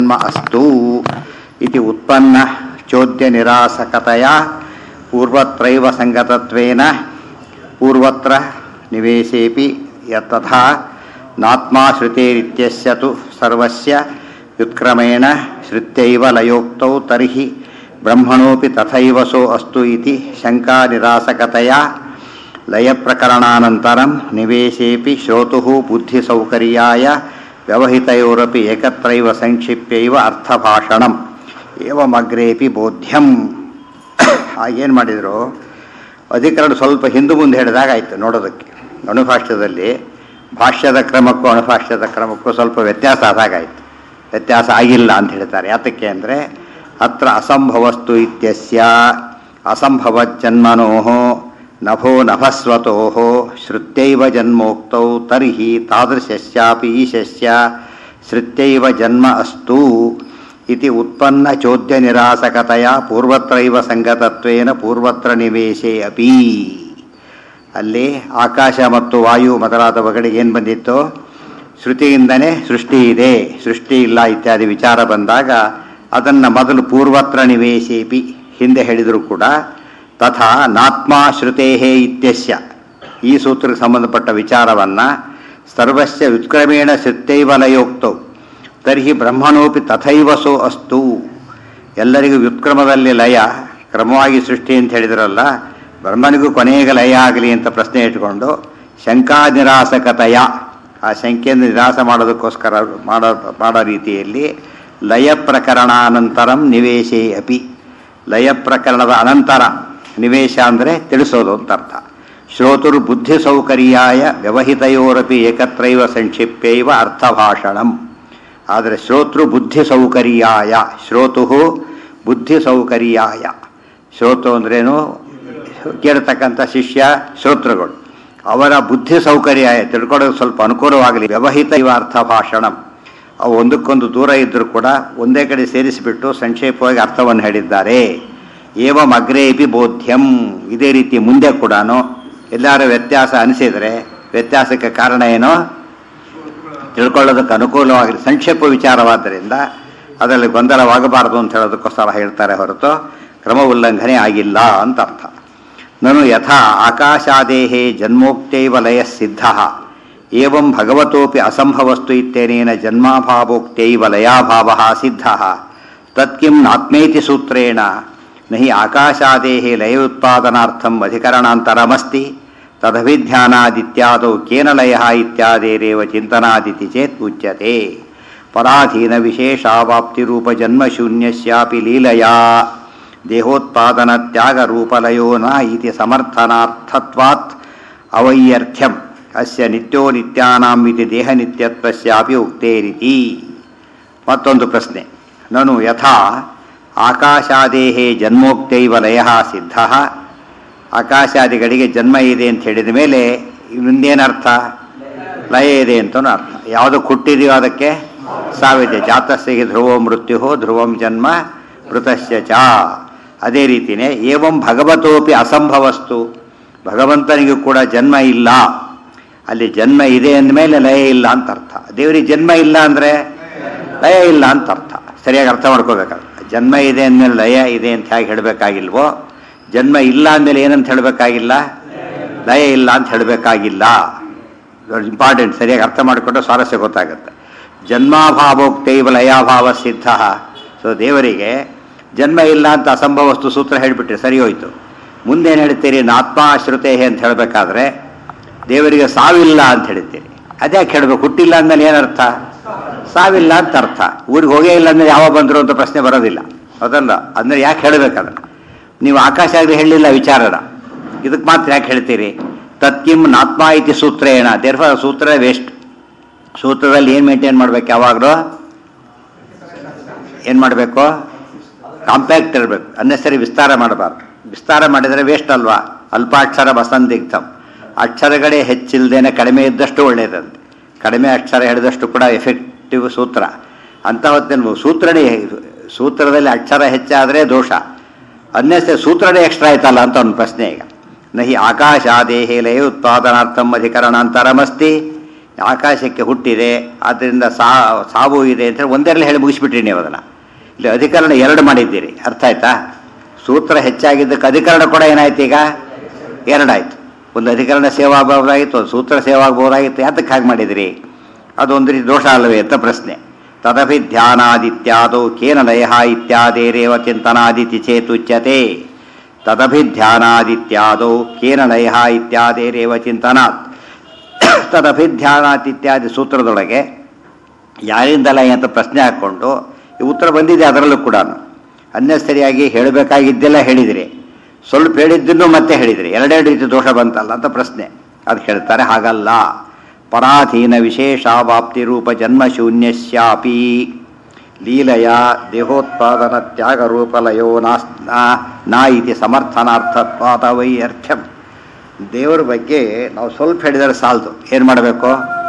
ಜನ್ಮ ಅಸ್ತು ಇತಿ ಉತ್ಪನ್ನ ಚೋದ್ಯ ನಿರಾಸಕತೆಯ ಪೂರ್ವತ್ರೈವ ಸಂಗತತ್ವೇನ ಪೂರ್ವತ್ರ ನಿವೇಶೇಪಿ ಯತಥಾ ನಾತ್ಮಾ ಶ್ರುತೇರಿತ್ಯಸ್ಯ ತು ಸರ್ವಸ್ಯ ವ್ಯುತ್ಕ್ರಮೇಣ ಶ್ರುತ್ಯೈವ ಲಯೋಕ್ತೌ ತರ್ಹಿ ಬ್ರಹ್ಮಣೋಪಿ ತಥೈವ ಸೋ ಅಸ್ತು ಇತಿ ಶಂಕಾ ನಿರಾಸಕತೆಯ ಲಯಪ್ರಕರಣಾನಂತರಂ ನಿವೇಶೇಪಿ ಶ್ರೋತುಃ ಬುದ್ಧಿಸೌಕರ್ಯಾಯ ವ್ಯವಹಿತಯೋರಪಿ ಏಕತ್ರೈವ ಸಂಕ್ಷಿಪ್ಯೈವ ಅರ್ಥಭಾಷಣಂ ಏವಮಗ್ರೇಪಿ ಬೋಧ್ಯಂ ಆಗೇನು ಮಾಡಿದರು ಅಧಿಕರಣ ಸ್ವಲ್ಪ ಹಿಂದು ಮುಂದೆ ಹೇಳಿದಾಗ ಆಯಿತು ನೋಡೋದಕ್ಕೆ ಅಣುಭಾಷ್ಯದಲ್ಲಿ ಭಾಷ್ಯದ ಕ್ರಮಕ್ಕೂ ಅಣುಭಾಷ್ಯದ ಕ್ರಮಕ್ಕೂ ಸ್ವಲ್ಪ ವ್ಯತ್ಯಾಸ ಆದಾಗಾಯಿತು ವ್ಯತ್ಯಾಸ ಆಗಿಲ್ಲ ಅಂತ ಹೇಳ್ತಾರೆ ಯಾತಕ್ಕೆ ಅಂದರೆ ಅತ್ರ ಅಸಂಭವಸ್ತು ಇತ್ಯಸ್ಯ ಅಸಂಭವಜ್ಜನ್ಮನೋ ನಭೋ ನಭಸ್ವತೋ ಶ್ರುತ್ಯೈವ ಜನ್ಮೋಕ್ತೌ ತರ್ಹಿ ತಾದೃಶಸ್ಯಾಪಿ ಈಶಸ್ಯ ಶ್ರುತ್ಯೈವ ಜನ್ಮ ಅಸ್ತು ಇತಿ ಉತ್ಪನ್ನ ಚೋದ್ಯ ನಿರಾಸಕತೆಯ ಪೂರ್ವತ್ರೈವ ಸಂಗತತ್ವೇನ ಪೂರ್ವತ್ರ ನಿವೇಶೇ ಅಪಿ ಅಲ್ಲಿ ಆಕಾಶ ಮತ್ತು ವಾಯು ಮೊದಲಾದವುಗಳಿಗೆ ಏನು ಬಂದಿತ್ತು ಶ್ರುತಿಯಿಂದನೇ ಸೃಷ್ಟಿ ಇದೆ ಸೃಷ್ಟಿ ಇಲ್ಲ ಇತ್ಯಾದಿ ವಿಚಾರ ಬಂದಾಗ ಅದನ್ನು ಮೊದಲು ಪೂರ್ವತ್ರ ನಿವೇಶೇಪಿ ಹಿಂದೆ ಹೇಳಿದರೂ ಕೂಡ ತಥಾ ನಾತ್ಮ ಶ್ರುತೇಹೇ ಇತ್ಯಸ್ಯ ಈ ಸೂತ್ರಕ್ಕೆ ಸಂಬಂಧಪಟ್ಟ ವಿಚಾರವನ್ನು ಸರ್ವಸ್ಯ ವ್ಯುತ್ಕ್ರಮೇಣ ಶ್ರುತೈವ ಲಯೋಕ್ತವು ತರ್ಹಿ ಬ್ರಹ್ಮಣೋಪಿ ತಥೈವ ಸೋ ಅಸ್ತು ಎಲ್ಲರಿಗೂ ವ್ಯುತ್ಕ್ರಮದಲ್ಲಿ ಲಯ ಕ್ರಮವಾಗಿ ಸೃಷ್ಟಿ ಅಂತ ಹೇಳಿದ್ರಲ್ಲ ಬ್ರಹ್ಮನಿಗೂ ಕೊನೆಗೆ ಲಯ ಆಗಲಿ ಅಂತ ಪ್ರಶ್ನೆ ಇಟ್ಕೊಂಡು ಶಂಕಾ ನಿರಾಸಕತೆಯ ಆ ಶಂಕೆಯನ್ನು ನಿರಾಸ ಮಾಡೋದಕ್ಕೋಸ್ಕರ ಮಾಡೋ ಮಾಡೋ ರೀತಿಯಲ್ಲಿ ಲಯ ಪ್ರಕರಣಾನಂತರಂ ನಿವೇಶೇ ಅಪಿ ಲಯ ಪ್ರಕರಣದ ಅನಂತರ ನಿವೇಶ ಅಂದರೆ ತಿಳಿಸೋದು ಅಂತ ಅರ್ಥ ಶ್ರೋತುರ್ ಬುದ್ಧಿ ಸೌಕರ್ಯಾಯ ವ್ಯವಹಿತಯೋರಪಿ ಏಕತ್ರೈವ ಸಂಕ್ಷಿಪ್ಯೈವ ಅರ್ಥಭಾಷಣಂ ಆದರೆ ಶ್ರೋತೃ ಬುದ್ಧಿ ಸೌಕರ್ಯಾಯ ಶ್ರೋತು ಬುದ್ಧಿ ಸೌಕರ್ಯಾಯ ಶ್ರೋತು ಅಂದ್ರೇನು ಕೇಳ್ತಕ್ಕಂಥ ಶಿಷ್ಯ ಶ್ರೋತೃಗಳು ಅವರ ಬುದ್ಧಿ ಸೌಕರ್ಯ ತಿಳ್ಕೊಳ್ಳೋದು ಸ್ವಲ್ಪ ಅನುಕೂಲವಾಗಲಿ ವ್ಯವಹಿತ ಇವ ಅರ್ಥ ಭಾಷಣಂ ಅವು ಒಂದಕ್ಕೊಂದು ದೂರ ಇದ್ದರೂ ಕೂಡ ಒಂದೇ ಕಡೆ ಸೇರಿಸಿಬಿಟ್ಟು ಸಂಕ್ಷೇಪವಾಗಿ ಅರ್ಥವನ್ನು ಹೇಳಿದ್ದಾರೆ ಏವಂ ಅಗ್ರೇಪಿ ಬೋಧ್ಯಂ ಇದೇ ರೀತಿ ಮುಂದೆ ಕೂಡ ಎಲ್ಲರ ವ್ಯತ್ಯಾಸ ಅನಿಸಿದರೆ ವ್ಯತ್ಯಾಸಕ್ಕೆ ಕಾರಣ ಏನೋ ತಿಳ್ಕೊಳ್ಳೋದಕ್ಕೆ ಅನುಕೂಲವಾಗಲಿ ಸಂಕ್ಷೇಪ ವಿಚಾರವಾದ್ದರಿಂದ ಅದರಲ್ಲಿ ಗೊಂದಲವಾಗಬಾರದು ಅಂತ ಹೇಳೋದಕ್ಕೋಸ್ಕರ ಹೇಳ್ತಾರೆ ಹೊರತು ಕ್ರಮ ಉಲ್ಲಂಘನೆ ಆಗಿಲ್ಲ ಅಂತ ಅರ್ಥ ನಾನು ಯಥಾ ಆಕಾಶಾದೇಹೇ ಜನ್ಮೋಕ್ತೈವ ಲಯ ಸಿದ್ಧ ಏವಂ ಭಗವತೋಪಿ ಅಸಂಭವಸ್ತು ಇತ್ಯನೇನ ಜನ್ಮಾಭಾವೋಕ್ತೈವ ಲಯಾಭಾವ ಸಿದ್ಧ ತತ್ಕಿಂ ನಾತ್ಮೇತಿ ಸೂತ್ರೇಣ ನಹಿ ಆಕಾಶಾದೇಹೇ ಲಯೋತ್ಪಾದನಾರ್ಥಂ ಅಧಿಕರಣಾಂತರಮಸ್ತಿ ತದಭಿಧ್ಯಾನಾದಿತ್ಯಾದೌ ಕೇನ ಲಯ ಇತ್ಯಾದೇರೇವ ಚಿಂತನಾದಿತಿ ಚೇತ್ ಉಚ್ಯತೆ ಪರಾಧೀನ ವಿಶೇಷಾವಾಪ್ತಿರೂಪ ಜನ್ಮಶೂನ್ಯಸ್ಯಾಪಿ ಲೀಲಯಾ ದೇಹೋತ್ಪಾದನ ತ್ಯಾಗ ರೂಪಲಯೋ ನ ಇತಿ ಸಮರ್ಥನಾರ್ಥತ್ವಾತ್ ಅವೈಯರ್ಥ್ಯಂ ಅಸ್ಯ ನಿತ್ಯೋ ನಿತ್ಯಾನಾಂ ಇತಿ ದೇಹ ನಿತ್ಯತ್ವಸ್ಯಾಪಿ ಉಕ್ತೇರಿತಿ ಮತ್ತೊಂದು ಪ್ರಶ್ನೆ ನಾನು ಯಥಾ ಆಕಾಶಾದೇಹೇ ಜನ್ಮೋಕ್ತೈವ ಲಯ ಸಿದ್ಧ ಆಕಾಶಾದಿಗಳಿಗೆ ಜನ್ಮ ಇದೆ ಅಂತ ಹೇಳಿದ ಮೇಲೆ ಇನ್ನೇನರ್ಥ ಲಯ ಇದೆ ಅಂತನೂ ಅರ್ಥ ಯಾವುದು ಹುಟ್ಟಿದೆಯೋ ಅದಕ್ಕೆ ಸಾವಿದೆ ಜಾತಸ್ಸಿಗೆ ಧ್ರುವೋ ಮೃತ್ಯು ಧ್ರುವಂ ಜನ್ಮ ಮೃತಸ್ಯ ಚ ಅದೇ ರೀತಿಯೇ ಏವಂ ಭಗವತೋಪಿ ಅಸಂಭವಸ್ತು ಭಗವಂತನಿಗೂ ಕೂಡ ಜನ್ಮ ಇಲ್ಲ ಅಲ್ಲಿ ಜನ್ಮ ಇದೆ ಅಂದಮೇಲೆ ಲಯ ಇಲ್ಲ ಅಂತ ಅರ್ಥ ದೇವರಿಗೆ ಜನ್ಮ ಇಲ್ಲ ಅಂದರೆ ಲಯ ಇಲ್ಲ ಅಂತ ಅರ್ಥ ಸರಿಯಾಗಿ ಅರ್ಥ ಮಾಡ್ಕೋಬೇಕಾದ್ರೆ ಜನ್ಮ ಇದೆ ಅಂದಮೇಲೆ ಲಯ ಇದೆ ಅಂತ ಹೇಗೆ ಹೇಳಬೇಕಾಗಿಲ್ವೋ ಜನ್ಮ ಇಲ್ಲ ಅಂದಮೇಲೆ ಏನಂತ ಹೇಳಬೇಕಾಗಿಲ್ಲ ಲಯ ಇಲ್ಲ ಅಂತ ಹೇಳಬೇಕಾಗಿಲ್ಲ ಇಂಪಾರ್ಟೆಂಟ್ ಸರಿಯಾಗಿ ಅರ್ಥ ಮಾಡಿಕೊಂಡ್ರೆ ಸ್ವಾರಸ್ಯ ಗೊತ್ತಾಗುತ್ತೆ ಜನ್ಮಾಭಾವೋಕ್ತೈವ ಲಯಾಭಾವ ಸಿದ್ಧ ಸೊ ದೇವರಿಗೆ ಜನ್ಮ ಇಲ್ಲ ಅಂತ ಅಸಂಭವಸ್ತು ಸೂತ್ರ ಹೇಳಿಬಿಟ್ರೆ ಸರಿ ಹೋಯ್ತು ಮುಂದೇನು ಹೇಳ್ತೀರಿ ನಾತ್ಮಾಶ್ರುತೆ ಅಂತ ಹೇಳಬೇಕಾದ್ರೆ ದೇವರಿಗೆ ಸಾವಿಲ್ಲ ಅಂತ ಹೇಳ್ತೀರಿ ಅದ್ಯಾಕೆ ಹೇಳಬೇಕು ಹುಟ್ಟಿಲ್ಲ ಅಂದಮೇಲೆ ಏನರ್ಥ ಸಾವಿಲ್ಲ ಅಂತ ಅರ್ಥ ಊರಿಗೆ ಹೋಗೇ ಇಲ್ಲ ಅಂದ್ರೆ ಯಾವ ಬಂದರು ಅಂತ ಪ್ರಶ್ನೆ ಬರೋದಿಲ್ಲ ಹೌದಲ್ಲ ಅಂದ್ರೆ ಯಾಕೆ ಹೇಳಬೇಕದ ನೀವು ಆಕಾಶ ಆಗಲಿ ಹೇಳಲಿಲ್ಲ ವಿಚಾರನ ಇದಕ್ಕೆ ಮಾತ್ರ ಯಾಕೆ ಹೇಳ್ತೀರಿ ತತ್ಕಿಂ ನಾತ್ಮ ಇತಿ ಸೂತ್ರೇಣ ದೇರ್ಫ ಸೂತ್ರ ವೇಸ್ಟ್ ಸೂತ್ರದಲ್ಲಿ ಏನು ಮೇಂಟೈನ್ ಮಾಡ್ಬೇಕು ಯಾವಾಗಲೂ ಏನು ಮಾಡಬೇಕು ಕಾಂಪ್ಯಾಕ್ಟ್ ಇರಬೇಕು ಅನ್ನೆಸರಿ ವಿಸ್ತಾರ ಮಾಡಬಾರ್ದು ವಿಸ್ತಾರ ಮಾಡಿದರೆ ವೇಸ್ಟ್ ಅಲ್ವಾ ಅಲ್ಪಾಕ್ಷರ ಬಸಂದಿಗ್ಧಂ ಅಕ್ಷರಗಳೇ ಹೆಚ್ಚಿಲ್ದೇನೆ ಕಡಿಮೆ ಇದ್ದಷ್ಟು ಒಳ್ಳೆಯದಂತೆ ಕಡಿಮೆ ಅಕ್ಷರ ಹೇಳಿದಷ್ಟು ಕೂಡ ಎಫೆಕ್ಟಿವ್ ಸೂತ್ರ ಅಂತ ಹೊತ್ತೇನು ಸೂತ್ರನೇ ಸೂತ್ರದಲ್ಲಿ ಅಕ್ಷರ ಹೆಚ್ಚಾದರೆ ದೋಷ ಅನ್ನೆಸರಿ ಸೂತ್ರನೇ ಎಕ್ಸ್ಟ್ರಾ ಆಯ್ತಲ್ಲ ಅಂತ ಒಂದು ಪ್ರಶ್ನೆ ಈಗ ನಹಿ ಆಕಾಶಾದೇಹೇ ಲಯ ಉತ್ಪಾದನಾರ್ಥಂ ಅಧಿಕರಣಾಂತರಮಸ್ತಿ ಆಕಾಶಕ್ಕೆ ಹುಟ್ಟಿದೆ ಆದ್ದರಿಂದ ಸಾ ಸಾವು ಇದೆ ಅಂತ ಹೇಳಿ ಒಂದರಲ್ಲಿ ಹೇಳಿ ಮುಗಿಸ್ಬಿಟ್ರಿ ನೀವು ಅದನ್ನು ಇಲ್ಲಿ ಅಧಿಕರಣ ಎರಡು ಮಾಡಿದ್ದೀರಿ ಅರ್ಥ ಆಯ್ತಾ ಸೂತ್ರ ಹೆಚ್ಚಾಗಿದ್ದಕ್ಕೆ ಅಧಿಕರಣ ಕೂಡ ಏನಾಯ್ತು ಈಗ ಎರಡಾಯ್ತು ಒಂದು ಅಧಿಕರಣ ಸೇವಾ ಆಗ್ಬೋದಾಗಿತ್ತು ಒಂದು ಸೂತ್ರ ಸೇವಾ ಆಗ್ಬೋದಾಗಿತ್ತು ಯಾತಕ್ಕೆ ಹಾಗೆ ಮಾಡಿದಿರಿ ಅದೊಂದು ರೀತಿ ದೋಷ ಅಲ್ಲವೇ ಅಂತ ಪ್ರಶ್ನೆ ತದಭಿಧ್ಯಾನಾದಿತ್ಯಾದೌ ಕೇನ ಲಯ ಇತ್ಯಾದೇರೇವ ಚಿಂತನಾದಿತಿ ಚೇತುಚ್ಯತೆ ತದಭಿಧ್ಯಾನಾದಿತ್ಯಾದೌ ಕೇನ ಲಯ ಇತ್ಯಾದೇರೇವ ಚಿಂತನಾತ್ ತದಭಿಧ್ಯಾನಾತ್ ಇತ್ಯಾದಿ ಸೂತ್ರದೊಳಗೆ ಯಾರಿಂದ ಲಯ ಅಂತ ಪ್ರಶ್ನೆ ಹಾಕ್ಕೊಂಡು ಈ ಉತ್ತರ ಬಂದಿದೆ ಅದರಲ್ಲೂ ಕೂಡ ಅನ್ನೆಸರಿಯಾಗಿ ಹೇಳಬೇಕಾಗಿದ್ದೆಲ್ಲ ಹೇಳಿದಿರಿ ಸ್ವಲ್ಪ ಹೇಳಿದ್ದನ್ನು ಮತ್ತೆ ಹೇಳಿದಿರಿ ಎರಡೆರಡು ರೀತಿ ದೋಷ ಬಂತಲ್ಲ ಅಂತ ಪ್ರಶ್ನೆ ಅದು ಹೇಳ್ತಾರೆ ಹಾಗಲ್ಲ ಪರಾಧೀನ ವಿಶೇಷಾವಾಪ್ತಿ ರೂಪ ಜನ್ಮ ಶೂನ್ಯಸ್ಯಾಪಿ ಲೀಲೆಯ ದೇಹೋತ್ಪಾದನ ತ್ಯಾಗ ರೂಪಲಯೋ ನಾಸ್ ನಾ- ನಾ ಇತಿ ಸಮರ್ಥನಾರ್ಥತ್ವಾದ ವೈಯರ್ಥ್ಯಂ ದೇವರ ಬಗ್ಗೆ ನಾವು ಸ್ವಲ್ಪ ಹೇಳಿದರೆ ಸಾಲದು ಏನು ಮಾಡಬೇಕು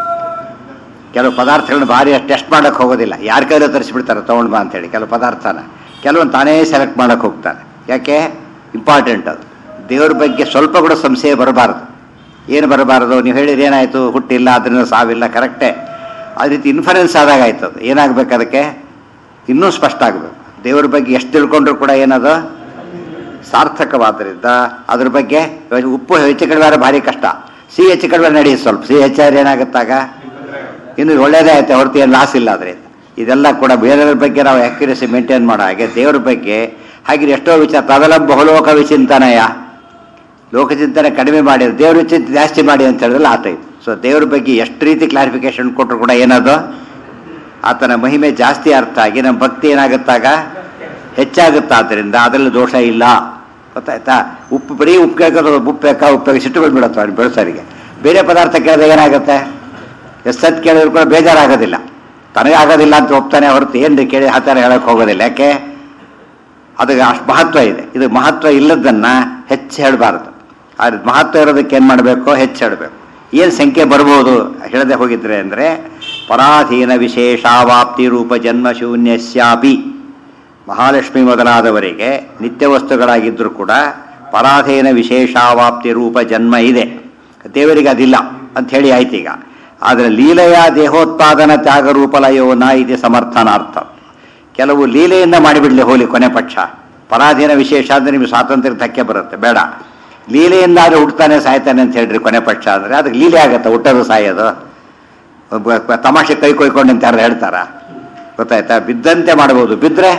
ಕೆಲವು ಪದಾರ್ಥಗಳನ್ನ ಭಾರಿ ಟೆಸ್ಟ್ ಮಾಡೋಕ್ಕೆ ಹೋಗೋದಿಲ್ಲ ಯಾರ ಕೈಲೂ ತರಿಸ್ಬಿಡ್ತಾರೆ ತೊಗೊಂಡು ಬಾ ಅಂತೇಳಿ ಕೆಲವು ಪದಾರ್ಥನ ಕೆಲವೊಂದು ತಾನೇ ಸೆಲೆಕ್ಟ್ ಮಾಡೋಕ್ಕೆ ಹೋಗ್ತಾರೆ ಯಾಕೆ ಇಂಪಾರ್ಟೆಂಟ್ ಅದು ದೇವ್ರ ಬಗ್ಗೆ ಸ್ವಲ್ಪ ಕೂಡ ಸಂಶಯ ಬರಬಾರ್ದು ಏನು ಬರಬಾರದು ನೀವು ಹೇಳಿದ್ರೆ ಏನಾಯಿತು ಹುಟ್ಟಿಲ್ಲ ಅದರಿಂದ ಸಾವಿಲ್ಲ ಕರೆಕ್ಟೇ ಆ ರೀತಿ ಇನ್ಫರೆನ್ಸ್ ಆದಾಗ ಆಯ್ತು ಅದು ಏನಾಗಬೇಕು ಅದಕ್ಕೆ ಇನ್ನೂ ಸ್ಪಷ್ಟ ಆಗಬೇಕು ದೇವ್ರ ಬಗ್ಗೆ ಎಷ್ಟು ತಿಳ್ಕೊಂಡ್ರು ಕೂಡ ಏನದು ಸಾರ್ಥಕವಾದ್ದರಿಂದ ಅದ್ರ ಬಗ್ಗೆ ಉಪ್ಪು ಹೆಚ್ಚು ಕಡಿಮೆ ಆದ್ರೆ ಭಾರಿ ಕಷ್ಟ ಸಿಹಿ ಹೆಚ್ಚು ಕಡಿಮೆ ನಡೆಯುತ್ತೆ ಸ್ವಲ್ಪ ಸಿಹಿ ಹೆಚ್ಚಾದ್ರೆ ಏನಾಗುತ್ತಾಗ ಇನ್ನು ಒಳ್ಳೇದೇ ಆಯ್ತು ಹೊರತು ಏನು ಲಾಸ್ ಇಲ್ಲ ಅದರಿಂದ ಇದೆಲ್ಲ ಕೂಡ ಬೇರೆಯವ್ರ ಬಗ್ಗೆ ನಾವು ಆ್ಯಕ್ಯುರಸಿ ಮೇಂಟೈನ್ ಮಾಡೋ ಹಾಗೆ ದೇವ್ರ ಬಗ್ಗೆ ಹಾಗೆ ಎಷ್ಟೋ ವಿಚಾರ ತದಲಂ ಬಹುಲೋಕ ವಿಚಿಂತನಯ ಲೋಕಚಿಂತನೆ ಕಡಿಮೆ ಮಾಡಿ ದೇವ್ರ ಚಿಂತೆ ಜಾಸ್ತಿ ಮಾಡಿ ಅಂತ ಹೇಳಿದ್ರೆ ಆತ ಇದು ಸೊ ದೇವ್ರ ಬಗ್ಗೆ ಎಷ್ಟು ರೀತಿ ಕ್ಲಾರಿಫಿಕೇಶನ್ ಕೊಟ್ಟರು ಕೂಡ ಏನದು ಆತನ ಮಹಿಮೆ ಜಾಸ್ತಿ ಅರ್ಥ ಆಗಿ ನಮ್ಮ ಭಕ್ತಿ ಏನಾಗುತ್ತಾಗ ಹೆಚ್ಚಾಗುತ್ತಾ ಆದ್ದರಿಂದ ಅದರಲ್ಲಿ ದೋಷ ಇಲ್ಲ ಗೊತ್ತಾಯ್ತಾ ಉಪ್ಪು ಬರೀ ಉಪ್ಪು ಕೇಳ್ಕೊಂಡು ಉಪ್ಪು ಬೇಕಾ ಉಪ್ಪು ಬೇಕಾ ಸಿಟ್ಟು ಬಂದ್ಬಿಡುತ್ತೆ ಅವ್ರಿಗೆ ಬೆಳೆಸೋರಿಗೆ ಬೇರೆ ಪದಾರ್ಥ ಕೇಳಿದ್ರೆ ಏನಾಗುತ್ತೆ ಎಷ್ಟೊತ್ತು ಕೇಳಿದ್ರು ಕೂಡ ಬೇಜಾರಾಗೋದಿಲ್ಲ ತನಗೆ ಆಗೋದಿಲ್ಲ ಅಂತ ಒಪ್ತಾನೆ ಹೊರತು ಏನು ಕೇಳಿ ಆ ಥರ ಹೇಳಕ್ಕೆ ಹೋಗೋದಿಲ್ಲ ಯಾಕೆ ಅದಕ್ಕೆ ಅಷ್ಟು ಮಹತ್ವ ಇದೆ ಇದು ಮಹತ್ವ ಇಲ್ಲದನ್ನ ಹೆಚ್ಚು ಹೇಳಬಾರ್ದು ಅದು ಮಹತ್ವ ಇರೋದಕ್ಕೆ ಏನು ಮಾಡಬೇಕು ಹೆಚ್ಚು ಹೇಳಬೇಕು ಏನು ಸಂಖ್ಯೆ ಬರ್ಬೋದು ಹೇಳದೆ ಹೋಗಿದ್ರೆ ಅಂದರೆ ಪರಾಧೀನ ವಿಶೇಷಾವಾಪ್ತಿ ರೂಪ ಜನ್ಮ ಶೂನ್ಯಸ್ಯಾಪಿ ಮಹಾಲಕ್ಷ್ಮಿ ಮೊದಲಾದವರಿಗೆ ನಿತ್ಯ ವಸ್ತುಗಳಾಗಿದ್ದರೂ ಕೂಡ ಪರಾಧೀನ ವಿಶೇಷಾವಾಪ್ತಿ ರೂಪ ಜನ್ಮ ಇದೆ ದೇವರಿಗೆ ಅದಿಲ್ಲ ಅಂತ ಹೇಳಿ ಆಯ್ತು ಈಗ ಆದರೆ ಲೀಲೆಯ ದೇಹೋತ್ಪಾದನ ತ್ಯಾಗ ರೂಪಲಯೋ ನ ಇದೆ ಸಮರ್ಥನಾರ್ಥ ಕೆಲವು ಲೀಲೆಯಿಂದ ಮಾಡಿಬಿಡ್ಲಿ ಹೋಲಿ ಕೊನೆ ಪಕ್ಷ ಪರಾಧೀನ ವಿಶೇಷ ಅಂದರೆ ನಿಮಗೆ ಸ್ವಾತಂತ್ರ್ಯ ಧಕ್ಕೆ ಬರುತ್ತೆ ಬೇಡ ಲೀಲೆಯಿಂದ ಆದ್ರೆ ಹುಡ್ತಾನೆ ಸಾಯ್ತಾನೆ ಅಂತ ಹೇಳ್ರಿ ಕೊನೆ ಪಕ್ಷ ಅಂದರೆ ಅದಕ್ಕೆ ಲೀಲೆ ಆಗತ್ತೆ ಹುಟ್ಟೋದು ಸಾಯೋದು ಒಬ್ಬ- ಒಬ್ಬ ತಮಾಷೆ ಕೈ ಕೊಯ್ಕೊಂಡು ಅಂತ ಯಾರು ಹೇಳ್ತಾರ ಗೊತ್ತಾಯ್ತಾ ಬಿದ್ದಂತೆ ಮಾಡ್ಬೋದು ಬಿದ್ದರೆ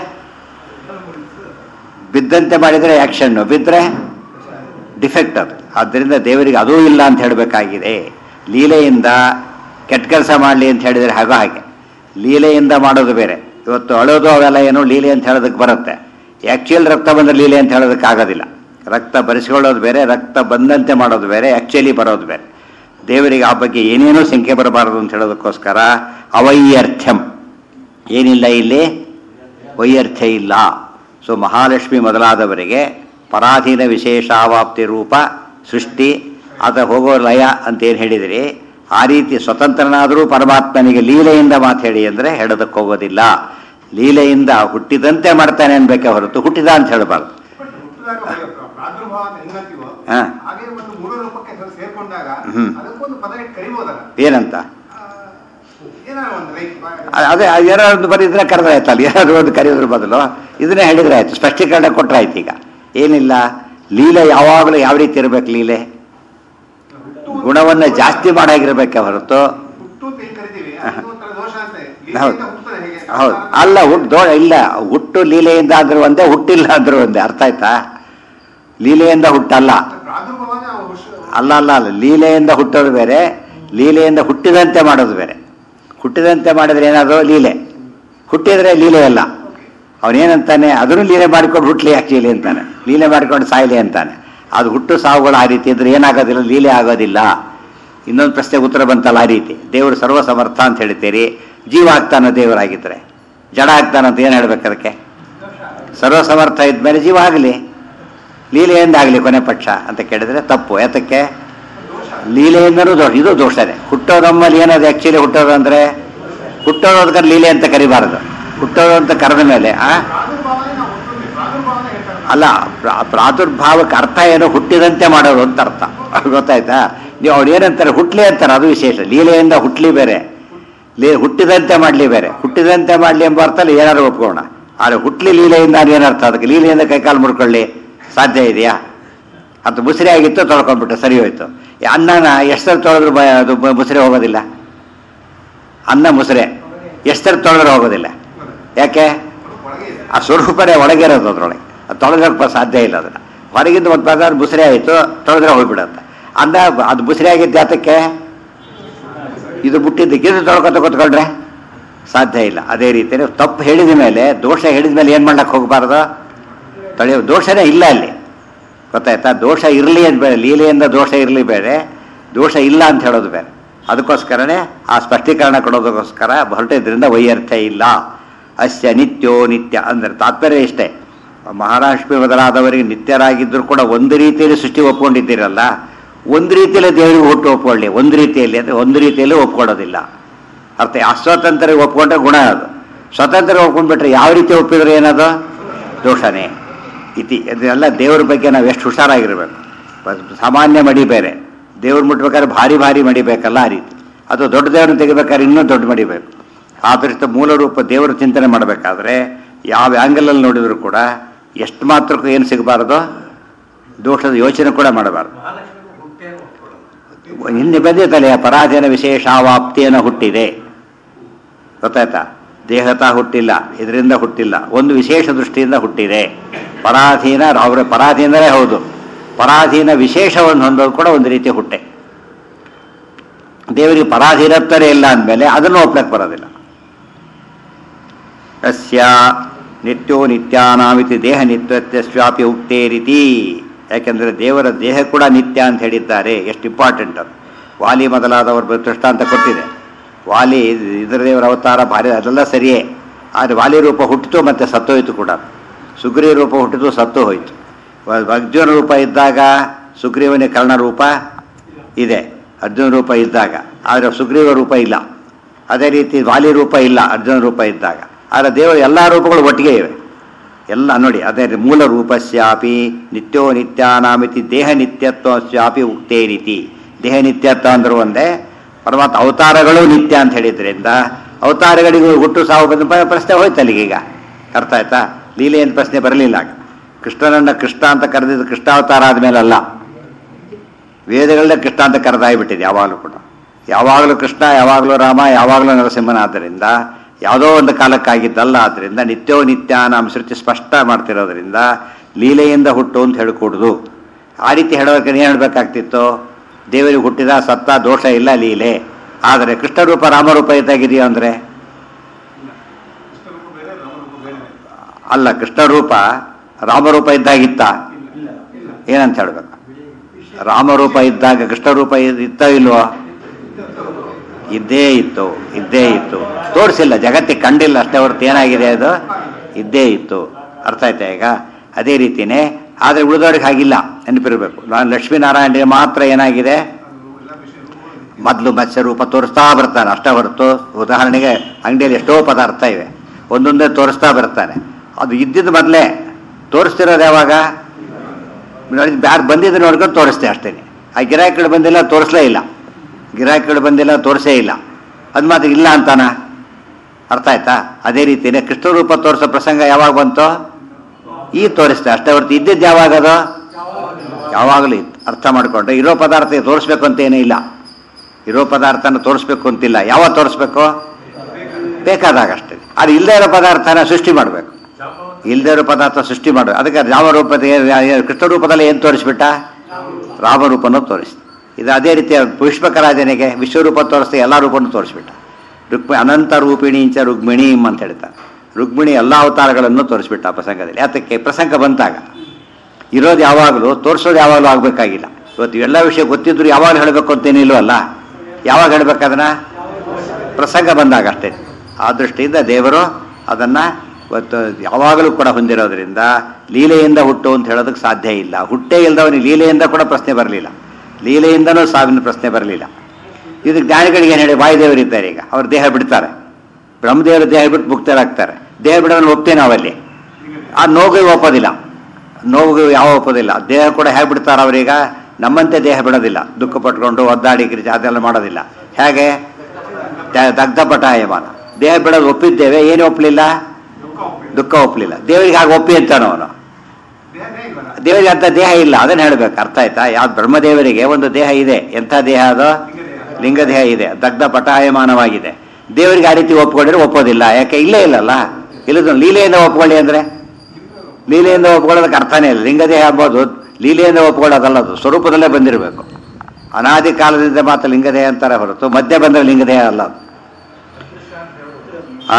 ಬಿದ್ದಂತೆ ಮಾಡಿದರೆ ಆ್ಯಕ್ಷನ್ನು ಬಿದ್ದರೆ ಡಿಫೆಕ್ಟ್ ಅದು ಆದ್ದರಿಂದ ದೇವರಿಗೆ ಅದೂ ಇಲ್ಲ ಅಂತ ಹೇಳಬೇಕಾಗಿದೆ ಲೀಲೆಯಿಂದ ಕೆಟ್ಟ ಕೆಲಸ ಮಾಡಲಿ ಅಂತ ಹೇಳಿದರೆ ಹಾಗೋ ಹಾಗೆ ಲೀಲೆಯಿಂದ ಮಾಡೋದು ಬೇರೆ ಇವತ್ತು ಅಳೋದು ಅವೆಲ್ಲ ಏನು ಲೀಲೆ ಅಂತ ಹೇಳೋದಕ್ಕೆ ಬರುತ್ತೆ ಆ್ಯಕ್ಚುಯಲ್ ರಕ್ತ ಬಂದರೆ ಲೀಲೆ ಅಂತ ಹೇಳೋದಕ್ಕೆ ಆಗೋದಿಲ್ಲ ರಕ್ತ ಬರೆಸ್ಕೊಳ್ಳೋದು ಬೇರೆ ರಕ್ತ ಬಂದಂತೆ ಮಾಡೋದು ಬೇರೆ ಆ್ಯಕ್ಚುಲಿ ಬರೋದು ಬೇರೆ ದೇವರಿಗೆ ಆ ಬಗ್ಗೆ ಏನೇನೂ ಸಂಖ್ಯೆ ಬರಬಾರದು ಅಂತ ಹೇಳೋದಕ್ಕೋಸ್ಕರ ಅವೈಯರ್ಥ್ಯಂ ಏನಿಲ್ಲ ಇಲ್ಲಿ ವೈಯರ್ಥ್ಯ ಇಲ್ಲ ಸೊ ಮಹಾಲಕ್ಷ್ಮಿ ಮೊದಲಾದವರಿಗೆ ಪರಾಧೀನ ವಿಶೇಷಾವಾಪ್ತಿ ರೂಪ ಸೃಷ್ಟಿ ಅದ ಹೋಗೋ ಲಯ ಅಂತ ಏನು ಹೇಳಿದಿರಿ ಆ ರೀತಿ ಸ್ವತಂತ್ರನಾದರೂ ಪರಮಾತ್ಮನಿಗೆ ಲೀಲೆಯಿಂದ ಮಾತು ಹೇಳಿ ಅಂದರೆ ಹೇಳೋದಕ್ಕೆ ಹೋಗೋದಿಲ್ಲ ಲೀಲೆಯಿಂದ ಹುಟ್ಟಿದಂತೆ ಮಾಡ್ತಾನೆ ಅನ್ಬೇಕೆ ಹೊರತು ಹುಟ್ಟಿದ ಅಂತ ಹೇಳಬಾರ್ದು ಬಟ್ ಹುಟ್ಟಿದಾಗ ಪ್ರಾದುರ್ಭಾವ ಅಂತ ಹೆಂಗಂತೀವೋ ಹಾ. ಹಾಗೆ ಒಂದು ಮೂಲ ರೂಪಕ್ಕೆ ಸ್ವಲ್ಪ ಸೇರ್ಕೊಂಡಾಗ ಹ್ಮ್. ಅದಕ್ಕೊಂದು ಪದ ಇಟ್ಟು ಕರಿಬೋದಲ್ಲ ಏನಂತ ಆ, ಏನಾದ್ರು ಒಂದು ಲೈಕ್ ಅ- ಅದೇ ಏನಾದ್ರು ಒಂದು ಬರೀದ್ರೆ ಕರೆದ್ರೆ ಆಯ್ತಲ್ಲ ಏನಾದ್ರು ಒಂದು ಕರೆಯೋದ್ರ ಬದಲು ಇದನ್ನೇ ಹೇಳಿದ್ರೆ ಆಯ್ತು ಸ್ಪಷ್ಟೀಕರಣ ಕೊಟ್ಟರೆ ಆಯ್ತು ಈಗ ಏನಿಲ್ಲ ಲೀಲೆ ಯಾವಾಗಲೂ ಯಾವ ರೀತಿ ಇರಬೇಕು ಲೀಲೆ ಗುಣವನ್ನು ಜಾಸ್ತಿ ಮಾಡಾಗಿರ್ಬೇಕೆ ಹೊರತು ಹುಟ್ಟು ಅಂತ ಏನ್ ಕರಿತೀವಿ ಅದು ಒಂಥರ ದೋಷ ಅಂತೆ ಹೌದು. ಲೀಲೆಯಿಂದ ಹುಟ್ಟುತ್ತದೆ ಹೇಗೆ ಹೌದು ಅಲ್ಲ ಹುಟ್ಟು ದೋ ಇಲ್ಲ ಹುಟ್ಟು ಲೀಲೆಯಿಂದ ಆದ್ರೂ ಒಂದೇ ಹುಟ್ಟಿಲ್ಲ ಅಂದ್ರೂ ಒಂದೇ ಅರ್ಥ ಆಯ್ತಾ ಲೀಲೆಯಿಂದ ಹುಟ್ಟಲ್ಲ ಪ್ರಾದುರ್ಭಾವ ನಾವು ಹುಷ- ಅಲ್ಲ ಅಲ್ಲ ಅಲ್ಲ ಲೀಲೆಯಿಂದ ಹುಟ್ಟೋದು ಬೇರೆ ಲೀಲೆಯಿಂದ ಹುಟ್ಟಿದಂತೆ ಮಾಡೋದು ಬೇರೆ ಹುಟ್ಟಿದಂತೆ ಮಾಡಿದ್ರೆ ಏನಾದ್ರು ಲೀಲೆ ಹುಟ್ಟಿದ್ರೆ ಲೀಲೆ ಅಲ್ಲ ಅವನೇನಂತಾನೆ ಅದನ್ನು ಲೀಲೆ ಮಾಡಿಕೊಂಡು ಹುಟ್ಲಿ ಆಕ್ಚುಲಿ ಅಂತಾನೆ ಲೀಲೆ ಮಾಡಿಕೊಂಡು ಸಾಯ್ಲಿ ಅಂತಾನೆ ಅದು ಹುಟ್ಟು ಸಾವುಗಳು ಆ ರೀತಿ ಇದ್ರೆ ಏನಾಗೋದಿಲ್ಲ ಲೀಲೆ ಆಗೋದಿಲ್ಲ ಇನ್ನೊಂದು ಪ್ರಶ್ನೆಗೆ ಉತ್ತರ ಬಂತಲ್ಲ ಆ ರೀತಿ ದೇವರು ಸರ್ವ ಸಮರ್ಥ ಅಂತ ಹೇಳ್ತೀರಿ ಜೀವ ಆಗ್ತಾನೆ ದೇವರಾಗಿದ್ರೆ ಜಡ ಆಗ್ತಾನಂತ ಏನು ಹೇಳ್ಬೇಕು ಅದಕ್ಕೆ ಸರ್ವ ಸಮರ್ಥ ಇದ್ಮೇಲೆ ಜೀವ ಆಗಲಿ ಲೀಲೆಯಿಂದ ಆಗಲಿ ಕೊನೆ ಪಕ್ಷ ಅಂತ ಕೇಳಿದ್ರೆ ತಪ್ಪು ಯಾತಕ್ಕೆ ಲೀಲೆಯಿಂದನೂ ದೋಷ ಇದು ದೋಷನೇ ಹುಟ್ಟೋದು ನಮ್ಮಲ್ಲಿ ಏನದು ಆ್ಯಕ್ಚುಲಿ ಹುಟ್ಟೋದು ಅಂದರೆ ಹುಟ್ಟೋದು ಅದಕ್ಕೆ ಲೀಲೆ ಅಂತ ಕರಿಬಾರದು ಹುಟ್ಟೋದು ಅಂತ ಕರೆದ ಮೇಲೆ ಆ ಪ್ರಾದುರ್ಭಾವನೆ ನಾವು ಹುಟ್ಟುತ್ತೀವಿ ಪ್ರಾದುರ್ಭಾವನೆ ಹೇಳ್ತಾರೆ ಅಲ್ಲ ಪ್ರಾ- ಪ್ರಾದುರ್ಭಾವಕ್ಕೆ ಅರ್ಥ ಏನು ಹುಟ್ಟಿದಂತೆ ಮಾಡೋದು ಅಂತ ಅರ್ಥ ಗೊತ್ತಾಯ್ತಾ ನೀವು ಅವ್ರು ಏನಂತಾರೆ ಹುಟ್ಲಿ ಅಂತಾರೆ ಅದು ವಿಶೇಷ ಲೀಲೆಯಿಂದ ಹುಟ್ಲಿ ಬೇರೆ ಲೀ ಹುಟ್ಟಿದಂತೆ ಮಾಡಲಿ ಬೇರೆ ಹುಟ್ಟಿದಂತೆ ಮಾಡಲಿ ಎಂಬ ಅರ್ಥದಲ್ಲಿ ಏನಾದ್ರು ಒಪ್ಕೋಣ ಆದರೆ ಹುಟ್ಲಿ ಲೀಲೆಯಿಂದ ಅದು ಏನರ್ಥ ಅದಕ್ಕೆ ಲೀಲೆಯಿಂದ ಕೈಕಾಲು ಮುಡ್ಕೊಳ್ಳಿ ಸಾಧ್ಯ ಇದೆಯಾ ಅದು ಮುಸ್ರಿ ಆಗಿತ್ತು ತೊಳ್ಕೊಂಡ್ಬಿಟ್ಟು ಸರಿ ಹೋಯ್ತು ಈ ಅನ್ನನ ಎಷ್ಟರ ತೊಳೆದ್ರು ಬ ಅದು ಬ- ಮುಸ್ರೆ ಹೋಗೋದಿಲ್ಲ ಅನ್ನ ಮುಸ್ರೆ ಎಷ್ಟರ ತೊಳೆದ್ರೆ ಹೋಗೋದಿಲ್ಲ ಯಾಕೆ ಒಳಗೆ ಇದೆ ಆ ಸ್ವರೂಪನೇ ಒಳಗಿರೋದು ಅದ್ರೊಳಗೆ ಅದು ತೊಳೆದಕ್ಕೆ ಸಾಧ್ಯ ಇಲ್ಲ ಅದನ್ನು ಹೊರಗಿಂದ ಒಂದು ಪದಾರ್ಥ ಮುಸ್ರೆ ಆಯಿತು ತೊಳೆದ್ರೆ ಹೋಗ್ಬಿಡುತ್ತೆ ಅಂದ ಅದು ಮುಸ್ರೆ ಆಗಿದ್ದು ಜಾತಕ್ಕೆ ಇದು ಮುಟ್ಟಿದ್ದಕ್ಕೆ ಇದು ತೊಳ್ಕೊತ ಕೂತ್ಕೊಂಡ್ರೆ ಸಾಧ್ಯ ಇಲ್ಲ ಅದೇ ರೀತಿ ತಪ್ಪು ಹೇಳಿದ ಮೇಲೆ ದೋಷ ಹೇಳಿದ ಮೇಲೆ ಏನು ಮಾಡ್ಲಿಕ್ಕೆ ಹೋಗಬಾರ್ದು ತೊಳೆಯೋ ದೋಷನೇ ಇಲ್ಲ ಅಲ್ಲಿ ಗೊತ್ತಾಯ್ತಾ ದೋಷ ಇರಲಿ ಅಂತ ಬೇರೆ ಲೀಲೆಯಿಂದ ದೋಷ ಇರಲಿ ಬೇರೆ ದೋಷ ಇಲ್ಲ ಅಂತ ಹೇಳೋದು ಬೇರೆ ಅದಕ್ಕೋಸ್ಕರನೇ ಆ ಸ್ಪಷ್ಟೀಕರಣ ಕೊಡೋದಕ್ಕೋಸ್ಕರ ಹೊರಟಿದ್ರಿಂದ ವೈಯರ್ಥ್ಯ ಇಲ್ಲ ಅಸ್ಯ ನಿತ್ಯೋ ನಿತ್ಯ ಅಂದರೆ ತಾತ್ಪರ್ಯ ಇಷ್ಟೇ ಮಹಾರಾಷ್ಟ್ರ ಮೊದಲಾದವರಿಗೆ ನಿತ್ಯರಾಗಿದ್ದರೂ ಕೂಡ ಒಂದು ರೀತಿಯಲ್ಲಿ ಸೃಷ್ಟಿ ಒಪ್ಕೊಂಡಿದ್ದೀರಲ್ಲ ಒಂದು ರೀತಿಯಲ್ಲಿ ದೇವರಿಗೆ ಹುಟ್ಟು ಒಪ್ಕೊಳ್ಳಿ ಒಂದು ರೀತಿಯಲ್ಲಿ ಅಂದರೆ ಒಂದು ರೀತಿಯಲ್ಲಿ ಒಪ್ಕೊಳ್ಳೋದಿಲ್ಲ ಅರ್ಥ ಅಸ್ವತಂತ್ರ ಒಪ್ಕೊಂಡ್ರೆ ಗುಣ ಅದು ಸ್ವತಂತ್ರ ಒಪ್ಕೊಂಡ್ಬಿಟ್ರೆ ಯಾವ ರೀತಿ ಒಪ್ಪಿದ್ರೆ ಏನದು ದೋಷನೇ ಇತಿ ಇದೆಲ್ಲ ದೇವ್ರ ಬಗ್ಗೆ ನಾವು ಎಷ್ಟು ಹುಷಾರಾಗಿರ್ಬೇಕು ಬಸ್- ಸಾಮಾನ್ಯ ಮಡಿ ಬೇರೆ ದೇವ್ರು ಮುಟ್ಬೇಕಾದ್ರೆ ಭಾರಿ ಭಾರಿ ಮಡಿಬೇಕಲ್ಲ ಆ ರೀತಿ ಅದು ದೊಡ್ಡ ದೇವ್ರನ್ನ ತೆಗಿಬೇಕಾದ್ರೆ ಇನ್ನೂ ದೊಡ್ಡ ಮಡಿಬೇಕು ಆದಷ್ಟು ಮೂಲ ರೂಪ ದೇವರ ಚಿಂತನೆ ಮಾಡಬೇಕಾದ್ರೆ ಯಾವ ಆ್ಯಂಗಲಲ್ಲಿ ನೋಡಿದ್ರು ಕೂಡ ಎಷ್ಟು ಮಾತ್ರಕ್ಕೂ ಏನು ಸಿಗಬಾರ್ದು ದೋಷದ ಯೋಚನೆ ಕೂಡ ಮಾಡಬಾರ್ದು ಹಿಂದೆ ಬಂದಿತ್ತಲ್ಲ ಪರಾಧೀನ ವಿಶೇಷಾವಾಪ್ತಿಯನ್ನು ಹುಟ್ಟಿದೆ ಗೊತ್ತಾಯ್ತಾ ದೇಹತ ಹುಟ್ಟಿಲ್ಲ ಇದರಿಂದ ಹುಟ್ಟಿಲ್ಲ ಒಂದು ವಿಶೇಷ ದೃಷ್ಟಿಯಿಂದ ಹುಟ್ಟಿದೆ ಪರಾಧೀನ ಅವರ ಪರಾಧೀನರೇ ಹೌದು ಪರಾಧೀನ ವಿಶೇಷವನ್ನು ಹೊಂದೋದು ಕೂಡ ಒಂದು ರೀತಿಯ ಹುಟ್ಟೆ ದೇವರಿಗೆ ಪರಾಧೀನತ್ವರೇ ಇಲ್ಲ ಅಂದಮೇಲೆ ಅದನ್ನು ಒಪ್ಲಕ್ಕೆ ಬರೋದಿಲ್ಲ ತಸ್ಯ ನಿತ್ಯೋ ನಿತ್ಯಾನಾಮಿತಿ ದೇಹ ನಿತ್ಯತ್ಯಸ್ವಾಪಿ ಉಕ್ತೇ ರೀತಿ ಯಾಕೆಂದರೆ ದೇವರ ದೇಹ ಕೂಡ ನಿತ್ಯ ಅಂತ ಹೇಳಿದ್ದಾರೆ ಎಷ್ಟು ಇಂಪಾರ್ಟೆಂಟ್ ಅದು ವಾಲಿ ಮೊದಲಾದವರು ದೃಷ್ಟಾಂತ ಕೊಟ್ಟಿದೆ ವಾಲಿ ಇದರ ದೇವರ ಅವತಾರ ಭಾರಿ ಅದೆಲ್ಲ ಸರಿಯೇ ಆದರೆ ವಾಲಿ ರೂಪ ಹುಟ್ಟಿತು ಮತ್ತು ಸತ್ತೋಯ್ತು ಕೂಡ ಸುಗ್ರೀವ ರೂಪ ಹುಟ್ಟಿತು ಸತ್ತು ಹೋಯಿತು ವ- ಅರ್ಜುನ ರೂಪ ಇದ್ದಾಗ ಸುಗ್ರೀವನ ಕರ್ಣ ರೂಪ ಇದೆ ಅರ್ಜುನ ರೂಪ ಇದ್ದಾಗ ಆದರೆ ಸುಗ್ರೀವ ರೂಪ ಇಲ್ಲ ಅದೇ ರೀತಿ ವಾಲಿ ರೂಪ ಇಲ್ಲ ಅರ್ಜುನ ರೂಪ ಇದ್ದಾಗ ಆದರೆ ದೇವರ ಎಲ್ಲ ರೂಪಗಳು ಒಟ್ಟಿಗೆ ಇವೆ ಎಲ್ಲ ನೋಡಿ ಅದೇ ರೀತಿ ಮೂಲ ರೂಪಸ್ಯಾಪಿ ನಿತ್ಯೋ ನಿತ್ಯಾನಾಮಿತಿ ದೇಹ ನಿತ್ಯತ್ವ ಸ್ಯಾಪಿ ಉಕ್ತೇ ರೀತಿ ದೇಹ ನಿತ್ಯತ್ವ ಅಂದ್ರು ಒಂದೇ ಪರಮಾತ್ಮ ಅವತಾರಗಳು ನಿತ್ಯ ಅಂತ ಹೇಳಿದ್ರಿಂದ ಅವತಾರಗಳಿಗೂ ಹುಟ್ಟು ಸಾವು ಬಂದ ಪ- ಪ್ರಶ್ನೆ ಹೋಯ್ತು ಅಲ್ಲಿಗೆ ಈಗ ಅರ್ಥ ಆಯ್ತಾ ಲೀಲೆ ಅಂತ ಪ್ರಶ್ನೆ ಬರಲಿಲ್ಲ ಆಗ. ಕೃಷ್ಣನನ್ನ ಕೃಷ್ಣ ಅಂತ ಕರೆದಿದ್ದು ಕೃಷ್ಣಾವತಾರ ಆದಮೇಲೆ ಅಲ್ಲ ವೇದಗಳನ್ನ ಕೃಷ್ಣ ಅಂತ ಕರೆದಾಗ್ಬಿಟ್ಟಿದೆ ಯಾವಾಗಲೂ ಕೂಡ ಯಾವಾಗಲೂ ಕೃಷ್ಣ ಯಾವಾಗಲೂ ರಾಮ ಯಾವಾಗಲೂ ನರಸಿಂಹನ ಆದ್ದರಿಂದ ಯಾವುದೋ ಒಂದು ಕಾಲಕ್ಕಾಗಿದ್ದಲ್ಲ ಆದ್ದರಿಂದ ನಿತ್ಯೋ ನಿತ್ಯ ನಮ್ಮ ಶ್ರುತಿ ಸ್ಪಷ್ಟ ಮಾಡ್ತಿರೋದ್ರಿಂದ ಲೀಲೆಯಿಂದ ಹುಟ್ಟು ಅಂತ ಹೇಳ್ಕೊಡುದು ಆ ರೀತಿ ಹೇಳೋದಕ್ಕೆ ಏನು ಹೇಳಬೇಕಾಗ್ತಿತ್ತು ದೇವರಿಗೆ ಹುಟ್ಟಿದ ಸತ್ತ ದೋಷ ಇಲ್ಲ ಲೀಲೆ ಆದರೆ ಕೃಷ್ಣರೂಪ ರಾಮರೂಪ ಇದ್ದಾಗಿದೆಯೋ ಅಂದರೆ ಕೃಷ್ಣರೂಪ ಬೇರೆ ರಾಮರೂಪ ಬೇರೆ ಅಲ್ಲ ಕೃಷ್ಣರೂಪ ರಾಮರೂಪ ಇದ್ದಾಗಿತ್ತ ಏನಂತ ಹೇಳ್ಬೇಕು ರಾಮರೂಪ ಇದ್ದಾಗ ಕೃಷ್ಣರೂಪ ಇದ್- ಇತ್ತ ಇಲ್ವೋ ಇದ್ದೇ ಇತ್ತು ಇದ್ದೇ ಇತ್ತು ತೋರಿಸಿಲ್ಲ ಜಗತ್ತಿಗೆ ಕಂಡಿಲ್ಲ ಅಷ್ಟೇ ಹೊರತು ಏನಾಗಿದೆ ಅದು ಇದ್ದೇ ಇತ್ತು ಅರ್ಥ ಆಯ್ತಾ ಈಗ ಅದೇ ರೀತಿನೇ ಆದರೆ ಉಳಿದವ್ರಿಗೆ ಹಾಗಿಲ್ಲ ನೆನಪಿರಬೇಕು ನಾನು ಲಕ್ಷ್ಮೀನಾರಾಯಣರಿಗೆ ಮಾತ್ರ ಏನಾಗಿದೆ ಅದು ಎಲ್ಲ ವಿಷಯ ರೂಪಗಳು ಮೊದಲು ಮತ್ಸ್ಯ ರೂಪ ತೋರಿಸ್ತಾ ಬರ್ತಾನೆ ಅಷ್ಟೇ ಹೊರತು ಉದಾಹರಣೆಗೆ ಅಂಗಡಿಯಲ್ಲಿ ಎಷ್ಟೋ ಪದಾರ್ಥ ಇವೆ ಒಂದೊಂದೇ ತೋರಿಸ್ತಾ ಬರ್ತಾನೆ ಅದು ಇದ್ದಿದ್ದು ಮೊದಲೇ ತೋರಿಸ್ತಿರೋದು ಯಾವಾಗ ನೋಡಿ ಯಾರು ಬಂದಿದ್ದು ನೋಡ್ಕೊಂಡು ತೋರಿಸ್ತೆ ಅಷ್ಟೇ ಆ ಗಿರಾಕಿಗಳು ಬಂದಿಲ್ಲ ತೋರಿಸ್ಲೇ ಇಲ್ಲ ಗಿರಾಕಿಗಳು ಬಂದಿಲ್ಲ ತೋರಿಸೇ ಇಲ್ಲ ಅದು ಮಾತ್ರ ಇಲ್ಲ ಅಂತಾನ ಅರ್ಥ ಆಯ್ತಾ ಅದೇ ರೀತಿನೇ ಕೃಷ್ಣ ರೂಪ ತೋರಿಸೋ ಪ್ರಸಂಗ ಯಾವಾಗ ಬಂತು ಈ ತೋರಿಸ್ತೆ ಅಷ್ಟೇ ಹೊರತು ಇದ್ದಿದ್ದು ಯಾವಾಗ ಅದು ಯಾವಾಗಲೂ ಇತ್ತು ಅರ್ಥ ಮಾಡಿಕೊಂಡ್ರೆ ಇರೋ ಪದಾರ್ಥ ತೋರಿಸ್ಬೇಕು ಅಂತ ಏನೂ ಇಲ್ಲ ಇರೋ ಪದಾರ್ಥನ ತೋರಿಸ್ಬೇಕು ಅಂತಿಲ್ಲ ಯಾವಾಗ ತೋರಿಸ್ಬೇಕು ಬೇಕಾದಾಗ ಅಷ್ಟೇ ಅದು ಇಲ್ಲದೇ ಇರೋ ಪದಾರ್ಥನ ಸೃಷ್ಟಿ ಮಾಡಬೇಕು ಇಲ್ಲದೇ ಇರೋ ಪದಾರ್ಥ ಸೃಷ್ಟಿ ಮಾಡಬೇಕು ಅದಕ್ಕೆ ಯಾವ ರೂಪದ ಕೃಷ್ಣ ರೂಪದಲ್ಲಿ ಏನು ತೋರಿಸ್ಬಿಟ್ಟ ರಾಮರೂಪನೂ ತೋರಿಸ್ತು ಇದು ಅದೇ ರೀತಿ ಪುಷ್ಪಕರಾಜನಿಗೆ ವಿಶ್ವರೂಪ ತೋರಿಸ್ತಾ ಎಲ್ಲ ರೂಪನೂ ತೋರಿಸ್ಬಿಟ್ಟ ರುಕ್ಮಿ ಅನಂತ ರೂಪಿಣೀಂಚ ರುಕ್ಮಿಣೀಂ ಅಂತ ಹೇಳ್ತಾರೆ ರುಕ್ಮಿಣಿ ಎಲ್ಲ ಅವತಾರಗಳನ್ನು ತೋರಿಸ್ಬಿಟ್ಟ ಆ ಪ್ರಸಂಗದಲ್ಲಿ ಅದಕ್ಕೆ ಪ್ರಸಂಗ ಬಂತಾಗ ಇರೋದು ಯಾವಾಗಲೂ ತೋರಿಸೋದು ಯಾವಾಗಲೂ ಆಗಬೇಕಾಗಿಲ್ಲ ಇವತ್ತು ಎಲ್ಲ ವಿಷಯ ಗೊತ್ತಿದ್ರು ಯಾವಾಗ ಹೇಳಬೇಕು ಅಂತೇನಿಲ್ವಲ್ಲ ಯಾವಾಗ ಹೇಳ್ಬೇಕದನ್ನ ಪ್ರಸಂಗ ಬಂದಾಗ ಅಷ್ಟೇ ಆ ದೃಷ್ಟಿಯಿಂದ ದೇವರು ಅದನ್ನು ಇವತ್ತು ಯಾವಾಗಲೂ ಕೂಡ ಹೊಂದಿರೋದ್ರಿಂದ ಲೀಲೆಯಿಂದ ಹುಟ್ಟು ಅಂತ ಹೇಳೋದಕ್ಕೆ ಸಾಧ್ಯ ಇಲ್ಲ ಹುಟ್ಟೇ ಇಲ್ಲದವನಿಗೆ ಲೀಲೆಯಿಂದ ಕೂಡ ಪ್ರಶ್ನೆ ಬರಲಿಲ್ಲ ಲೀಲೆಯಿಂದನೂ ಸಾವಿನ ಪ್ರಶ್ನೆ ಬರಲಿಲ್ಲ ಇದು ಜ್ಞಾನಿಗಳಿಗೆ ಏನು ಹೇಳಿ ವಾಯುದೇವರಿದ್ದಾರೆ ಈಗ ಅವ್ರು ದೇಹ ಬಿಡ್ತಾರೆ ಬ್ರಹ್ಮದೇವರು ದೇಹ ಬಿಟ್ಟು ಮುಕ್ತರಾಗ್ತಾರೆ ದೇಹ ಬಿಡೋದನ್ನು ಒಪ್ತೇವೆ ನಾವಲ್ಲಿ ಆ ನೋವಿಗೆ ಒಪ್ಪೋದಿಲ್ಲ ನೋವಿಗೆ ಯಾವ ಒಪ್ಪೋದಿಲ್ಲ ದೇಹ ಕೂಡ ಹೇಗೆ ಬಿಡ್ತಾರೆ ಅವರೀಗ ನಮ್ಮಂತೆ ದೇಹ ಬಿಡೋದಿಲ್ಲ ದುಃಖ ಪಟ್ಕೊಂಡು ಒದ್ದಾಡಿ ಗಿರಿಜ ಅದೆಲ್ಲ ಮಾಡೋದಿಲ್ಲ ಹೇಗೆ ದ- ದಗ್ಧ ಪಟಾಯಮಾನ ದೇಹ ಬಿಡೋದು ಒಪ್ಪಿದ್ದೇವೆ ಏನು ಒಪ್ಪಲಿಲ್ಲ ದುಃಖ ಒಪ್ಪಿಲ್ಲ ದುಃಖ ಒಪ್ಪಲಿಲ್ಲ ದೇವರಿಗೆ ಹಾಗೆ ಒಪ್ಪಿ ಅಂತಾನ ಅವನು ದೇಹನೇ ಇಲ್ವಲ್ಲ ದೇವರಿಗೆ ಅಂತ ದೇಹ ಇಲ್ಲ ಅದನ್ನ ಹೇಳ್ಬೇಕು ಅರ್ಥ ಆಯ್ತಾ ಯಾವ್ದು ಬ್ರಹ್ಮದೇವರಿಗೆ ಒಂದು ದೇಹ ಇದೆ ಎಂಥ ದೇಹ ಅದು ಲಿಂಗ ದೇಹ ಇದೆ ದಗ್ಧ ಪಟಾಯಮಾನವಾಗಿದೆ ದೇವರಿಗೆ ಆ ರೀತಿ ಒಪ್ಕೊಂಡಿದ್ರೆ ಒಪ್ಪೋದಿಲ್ಲ ಯಾಕೆ ಇಲ್ಲೇ ಇಲ್ಲಲ್ಲ ಇಲ್ಲದ ಲೀಲೆಯಿಂದ ಒಪ್ಕೊಳ್ಳಿ ಅಂದ್ರೆ ಲೀಲೆಯಿಂದ ಒಪ್ಕೊಳ್ಳೋದಕ್ಕೆ ಅರ್ಥನೇ ಇಲ್ಲ ಲಿಂಗದೇಹ ಅಂಬೋದು ಲೀಲೆಯಿಂದ ಒಪ್ಕೊಳ್ಳೋದಲ್ಲ ಅದು ಸ್ವರೂಪದಲ್ಲೇ ಬಂದಿರಬೇಕು ಅನಾದಿ ಕಾಲದಿಂದ ಮಾತ್ರ ಲಿಂಗದೇಹ ಅಂತಾರೆ ಹೊರತು ಮಧ್ಯೆ ಬಂದರೆ ಲಿಂಗದೇಹ ಅಲ್ಲ ಅದು ಆ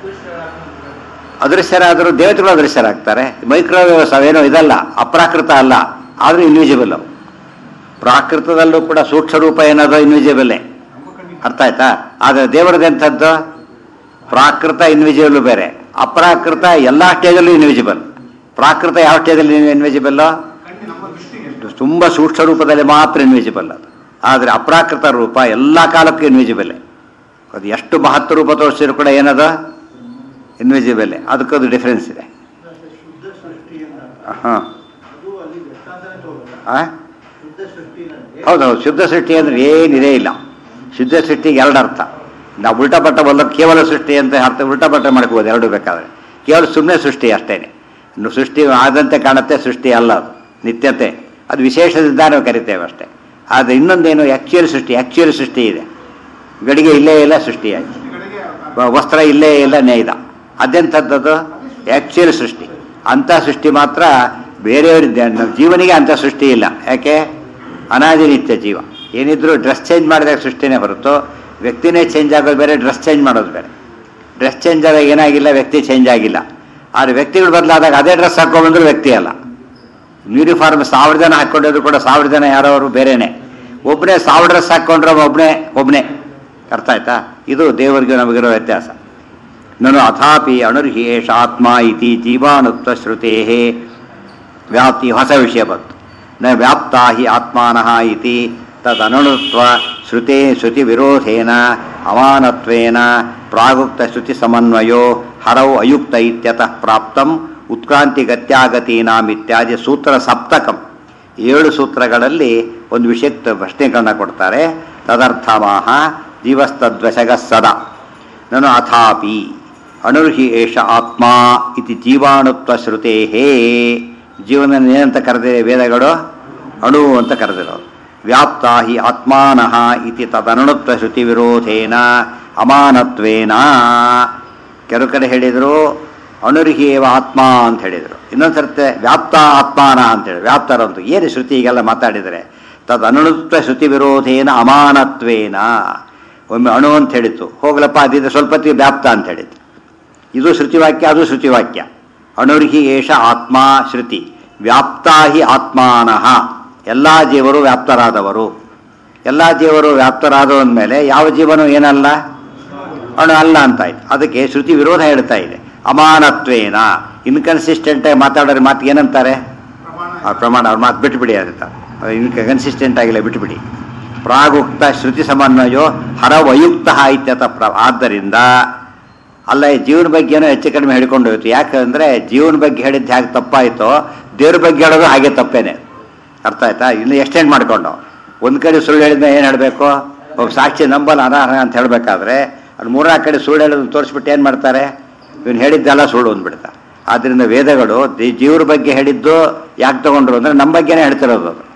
ಅದೃಶ್ಯರಾದರೂ ದೇವತೆಗಳು ಅದೃಶ್ಯರಾಗ್ತಾರೆ ಮೈಕ್ರೋವೇವ್ಸ್ ಅವೇನೋ ಇದಲ್ಲ ಅಪ್ರಾಕೃತ ಅಲ್ಲ ಆದರೂ ಇನ್ವಿಜಿಬಲ್ ಅವು ಪ್ರಾಕೃತದಲ್ಲೂ ಕೂಡ ಸೂಕ್ಷ್ಮ ರೂಪ ಏನದು ಇನ್ವಿಜಿಬಲ್ಲೇ ನಮ್ಮ ಕಣ್ಣಿಗೆ ಅರ್ಥ ಆಯ್ತಾ ಆದರೆ ದೇವರದೆಂಥದ್ದು ಪ್ರಾಕೃತ ಇನ್ವಿಜಿಬಲ್ ಬೇರೆ ಅಪ್ರಾಕೃತ ಎಲ್ಲ ಸ್ಟೇಜಲ್ಲೂ ಇನ್ವಿಜಿಬಲ್ ಪ್ರಾಕೃತ ಯಾವ ಸ್ಟೇಜಲ್ಲಿ ಇನ್ವಿಜಿಬಲ್ ಕಣ್ಣು ನಮ್ಮ ದೃಷ್ಟಿಗೆ ತುಂಬ ಸೂಕ್ಷ್ಮ ರೂಪದಲ್ಲಿ ಮಾತ್ರ ಇನ್ವಿಜಿಬಲ್ ಅದು ಆದರೆ ಅಪ್ರಾಕೃತ ರೂಪ ಎಲ್ಲ ಕಾಲಕ್ಕೂ ಇನ್ವಿಜಿಬಲ್ ಅದು ಎಷ್ಟು ಮಹತ್ವ ರೂಪ ತೋರಿಸಿದ್ರು ಕೂಡ ಏನದು ಇನ್ವಿಜಿಬಲ್ ಅದಕ್ಕದು ಡಿಫರೆನ್ಸ್ ಇದೆ ಶುದ್ಧ ಸೃಷ್ಟಿಯನ್ನ ಹಾಂ ಅದು ಅಲ್ಲಿ ದೃಷ್ಟಾಂತನೇ ತೋರಲ್ಲ ಆ? ಶುದ್ಧ ಸೃಷ್ಟಿನಲ್ಲಿ ಹೌದೌದು ಶುದ್ಧ ಸೃಷ್ಟಿ ಅಂದ್ರೆ ಏನಿದೆ ಇಲ್ಲ ಶುದ್ಧ ಸೃಷ್ಟಿಗೆ ಎರಡು ಅರ್ಥ ನಾವು ಉಲ್ಟಾ ಪಟ್ಟ ಬಲ್ಲ ಕೇವಲ ಸೃಷ್ಟಿ ಅಂತ ಅರ್ಥ ಉಲ್ಟಾ ಪಟ್ಟ ಮಾಡ್ಕೋಬೋದು ಎರಡು ಬೇಕಾದ್ರೆ ಕೇವಲ ಸುಮ್ಮನೆ ಸೃಷ್ಟಿ ಅಷ್ಟೇನೆ ಇನ್ನು ಸೃಷ್ಟಿ ಆದಂತೆ ಕಾಣುತ್ತೆ ಸೃಷ್ಟಿ ಅಲ್ಲ ಅದು ನಿತ್ಯತೆ ಅದು ವಿಶೇಷದಿಂದ ನಾವು ಕರಿತೇವೆ ಅಷ್ಟೇ ಆದರೆ ಇನ್ನೊಂದೇನು ಆ್ಯಕ್ಚುಯಲ್ ಸೃಷ್ಟಿ ಆ್ಯಕ್ಚುಯಲ್ ಸೃಷ್ಟಿ ಇದೆ ಗಡಿಗೆ ಇಲ್ಲೇ ಇಲ್ಲ ಸೃಷ್ಟಿಯಾಗಿ ಕಡೆಗೆ ವ- ವಸ್ತ್ರ ಇಲ್ಲೇ ಇಲ್ಲ ನೇಯ್ದ ಅದೆಂಥದ್ದದು ಆ್ಯಕ್ಚುಯಲ್ ಸೃಷ್ಟಿ ಅಂಥ ಸೃಷ್ಟಿ ಮಾತ್ರ ಬೇರೆಯವರಿದ್ದೆ ನಮ್ಮ ಜೀವನಿಗೆ ಅಂಥ ಸೃಷ್ಟಿ ಇಲ್ಲ ಯಾಕೆ ಅನಾದಿ ನಿತ್ಯ ಜೀವ ಏನಿದ್ರು ಡ್ರೆಸ್ ಚೇಂಜ್ ಮಾಡಿದಾಗ ಸೃಷ್ಟಿನೇ ಹೊರತು ವ್ಯಕ್ತಿನೇ ಚೇಂಜ್ ಆಗೋದು ಬೇರೆ ಡ್ರೆಸ್ ಚೇಂಜ್ ಮಾಡೋದು ಬೇರೆ ಡ್ರೆಸ್ ಚೇಂಜ್ ಆದಾಗ ಏನಾಗಿಲ್ಲ ವ್ಯಕ್ತಿ ಚೇಂಜ್ ಆಗಿಲ್ಲ ಆದರೆ ವ್ಯಕ್ತಿಗಳು ಬದಲಾದಾಗ ಅದೇ ಡ್ರೆಸ್ ಹಾಕೊಂಡ್ಬಂದ್ರೆ ವ್ಯಕ್ತಿ ಅಲ್ಲ ಯೂನಿಫಾರ್ಮ್ ಸಾವಿರ ಜನ ಹಾಕ್ಕೊಂಡಿದ್ರು ಕೂಡ ಸಾವಿರ ಜನ ಯಾರೋ ಅವರು ಬೇರೆನೆ ಒಬ್ಬನೇ ಸಾವಿರ ಡ್ರೆಸ್ ಹಾಕ್ಕೊಂಡ್ರೆ ಒಬ್ಬನೇ ಒಬ್ಬನೇ ಅರ್ಥ ಆಯ್ತಾ ಇದು ದೇವರಿಗೆ ನಮಗಿರೋ ವ್ಯತ್ಯಾಸ ನಾನು ಅಥಾಪಿ ಅಣುರ್ಹೇಷ ಆತ್ಮ ಇತಿ ಜೀವಾಣುತ್ವ ಶ್ರುತೇ ವ್ಯಾಪ್ತಿ ಹೊಸ ವಿಷಯ ಬಂತು ನ ವ್ಯಾಪ್ತಾ ಹಿ ಆತ್ಮಾನಃ ಇತಿ ತದನುತ್ವ ಶ್ರುತೆ ಶ್ರುತಿ ವಿರೋಧೇನ ಅಮಾನತ್ವೇನ ಪ್ರಾಗುಕ್ತ ಶ್ರುತಿ ಸಮನ್ವಯೋ ಹರೌ ಅಯುಕ್ತ ಇತ್ಯತಃ ಪ್ರಾಪ್ತಂ ಉತ್ಕ್ರಾಂತಿಗತ್ಯಾಗತೀನಾಂ ಇತ್ಯಾದಿ ಸೂತ್ರ ಸಪ್ತಕಂ ಏಳು ಸೂತ್ರಗಳಲ್ಲಿ ಒಂದು ವಿಷಯಕ್ಕೆ ಪ್ರಶ್ನೆಗಳನ್ನ ಕೊಡ್ತಾರೆ ತದರ್ಥಮಾಹ ಜೀವಸ್ತದ್ವಶಗ ಸದಾ ನಾನು ಅಥಾಪಿ ಅಣುರ್ಹಿ ಏಷ ಆತ್ಮ ಇತಿ ಜೀವಾಣುತ್ವ ಶ್ರುತೇ ಜೀವನ ಏನಂತ ಕರೆದಿದೆ ವೇದಗಳು ಅಣು ಅಂತ ಕರೆದಿರೋದು ವ್ಯಾಪ್ತಾ ಹಿ ಆತ್ಮಾನಃ ಇತಿ ತದನುತ್ವ ಶ್ರುತಿ ವಿರೋಧೇನ ಅಮಾನತ್ವೇನ ಕೆಲವು ಕಡೆ ಹೇಳಿದರು ಅಣುರ್ಹಿ ಏವ ಆತ್ಮ ಅಂತ ಹೇಳಿದರು ಇನ್ನೊಂದು ಸರ್ತೆ ವ್ಯಾಪ್ತ ಆತ್ಮಾನ ಅಂತ ಹೇಳಿ ವ್ಯಾಪ್ತರಂತು ಏನು ಶ್ರುತಿ ಈಗೆಲ್ಲ ಮಾತಾಡಿದರೆ ತದ್ ಅನುತ್ವ ಶ್ರುತಿ ವಿರೋಧೇನ ಅಮಾನತ್ವೇನ ಒಮ್ಮೆ ಅಣು ಅಂತ ಹೇಳಿತ್ತು ಹೋಗ್ಲಪ್ಪ ಅದಿದೆ ಸ್ವಲ್ಪ ಹೊತ್ತಿಗೆ ವ್ಯಾಪ್ತ ಅಂತ ಹೇಳಿತ್ತು ಇದು ಶ್ರುತಿವಾಕ್ಯ ಅದು ಶ್ರುತಿವಾಕ್ಯ ಅಣುರ್ಹಿ ಏಷ ಆತ್ಮ ಶ್ರುತಿ ವ್ಯಾಪ್ತಾ ಹಿ ಆತ್ಮಾನಃ ಎಲ್ಲ ಜೀವರು ವ್ಯಾಪ್ತರಾದವರು ಎಲ್ಲ ಜೀವರು ವ್ಯಾಪ್ತರಾದವ ಅಂದಮೇಲೆ ಯಾವ ಜೀವನು ಏನಲ್ಲ ಅಣು ಅಲ್ಲ ಅಂತಾಯ್ತು ಅದಕ್ಕೆ ಶ್ರುತಿ ವಿರೋಧ ಹೇಳ್ತಾ ಇದೆ ಅಮಾನತ್ವೇನ ಇನ್ಕನ್ಸಿಸ್ಟೆಂಟ್ ಆಗಿ ಮಾತಾಡೋರು ಮಾತು ಏನಂತಾರೆ ಪ್ರಮಾಣ ಆ ಪ್ರಮಾಣ ಅವ್ರ ಮಾತು ಬಿಟ್ಟುಬಿಡಿ ಅಂತ ಕನ್ಸಿಸ್ಟೆಂಟ್ ಆಗಿಲ್ಲ ಬಿಟ್ಟುಬಿಡಿ ಪ್ರಾಗುಕ್ತ ಶ್ರುತಿ ಸಮನ್ವಯೋ ಹರವಯುಕ್ತ ಇತ್ಯತ ಪ್ರ ಆದ್ದರಿಂದ ಅಲ್ಲ ಈ ಜೀವನ ಬಗ್ಗೆ ಏನೋ ಹೆಚ್ಚು ಕಡಿಮೆ ಹೇಳ್ಕೊಂಡು ಹೋಯ್ತು ಯಾಕಂದ್ರೆ ಜೀವನ ಬಗ್ಗೆ ಹೇಳಿದ್ದು ಹೇಗೆ ತಪ್ಪಾಯಿತೋ ದೇವ್ರ ಬಗ್ಗೆ ಹೇಳೋದು ಹಾಗೆ ತಪ್ಪೇನೆ ಅರ್ಥ ಆಯ್ತಾ ಇನ್ನು ಎಕ್ಸ್ಟೆಂಡ್ ಮಾಡ್ಕೊಂಡು ಒಂದು ಕಡೆ ಸುಳ್ಳು ಹೇಳಿದ್ನ ಏನು ಹೇಳಬೇಕು ಒಬ್ಬ ಸಾಕ್ಷಿ ನಂಬಲ್ಲ ಅನರ್ಹ ಅಂತ ಹೇಳಬೇಕಾದ್ರೆ ಅದು ಮೂರ್ನಾಲ್ಕು ಕಡೆ ಸುಳ್ಳು ಹೇಳೋದನ್ನ ತೋರಿಸ್ಬಿಟ್ಟು ಏನು ಮಾಡ್ತಾರೆ ಇವನು ಹೇಳಿದ್ದೆಲ್ಲ ಸುಳ್ಳು ಅಂದ್ಬಿಡ್ತಾರೆ ಆದ್ದರಿಂದ ವೇದಗಳು ದಿ- ಜೀವ್ರ ಬಗ್ಗೆ ಹೇಳಿದ್ದು ಯಾಕೆ ತಗೊಂಡ್ರು ಅಂದರೆ ನಮ್ಮ ಬಗ್ಗೆನೇ ಹೇಳ್ತಿರೋದು ಅದು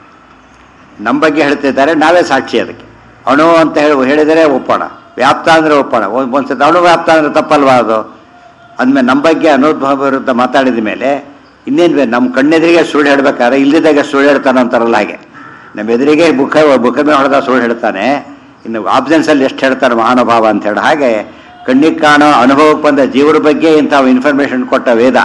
ನಮ್ಮ ಬಗ್ಗೆ ಹೇಳ್ತಿದ್ದಾರೆ ನಾವೇ ಸಾಕ್ಷಿ ಅದಕ್ಕೆ ಅಣು ಅಂತ ಹೇಳಿ ಹೇಳಿದರೆ ಒಪ್ಪೋಣ ವ್ಯಾಪ್ತ ಅಂದರೆ ಒಪ್ಪೋಣ ಒಂದು ಒಂದ್ಸತಿ ಅಣು ವ್ಯಾಪ್ತ ಅಂದರೆ ತಪ್ಪಲ್ವಾ ಅದು ಅಂದಮೇಲೆ ನಮ್ಮ ಬಗ್ಗೆ ಅನುದ್ಭವ ವಿರುದ್ಧ ಮಾತಾಡಿದ ಮೇಲೆ ಇನ್ನೇನು ಬೇಕು ನಮ್ಮ ಕಣ್ಣೆದುರಿಗೆ ಸುಳ್ಳು ಹೇಳ್ಬೇಕಾದ್ರೆ ಇಲ್ಲದಿದ್ದಾಗ ಸುಳ್ಳು ಹೇಳ್ತಾನೆ ಅಂತಾರಲ್ಲ ಹಾಗೆ ನಮ್ಮ ಎದುರಿಗೆ ಬುಖ ಬುಖ ಮೇಲೆ ಹೊಡೆದ ಸುಳ್ಳು ಹೇಳ್ತಾನೆ ಇನ್ನು ಆಬ್ಸೆನ್ಸಲ್ಲಿ ಎಷ್ಟು ಹೇಳ್ತಾರೆ ಮಹಾನುಭಾವ ಅಂತ ಹೇಳಿ ಹಾಗೆ ಕಣ್ಣಿಗೆ ಕಾಣೋ ಅನುಭವಕ್ಕೆ ಬಂದ ಜೀವರ ಬಗ್ಗೆ ಇಂಥ ಇನ್ಫಾರ್ಮೇಷನ್ ಕೊಟ್ಟ ವೇದ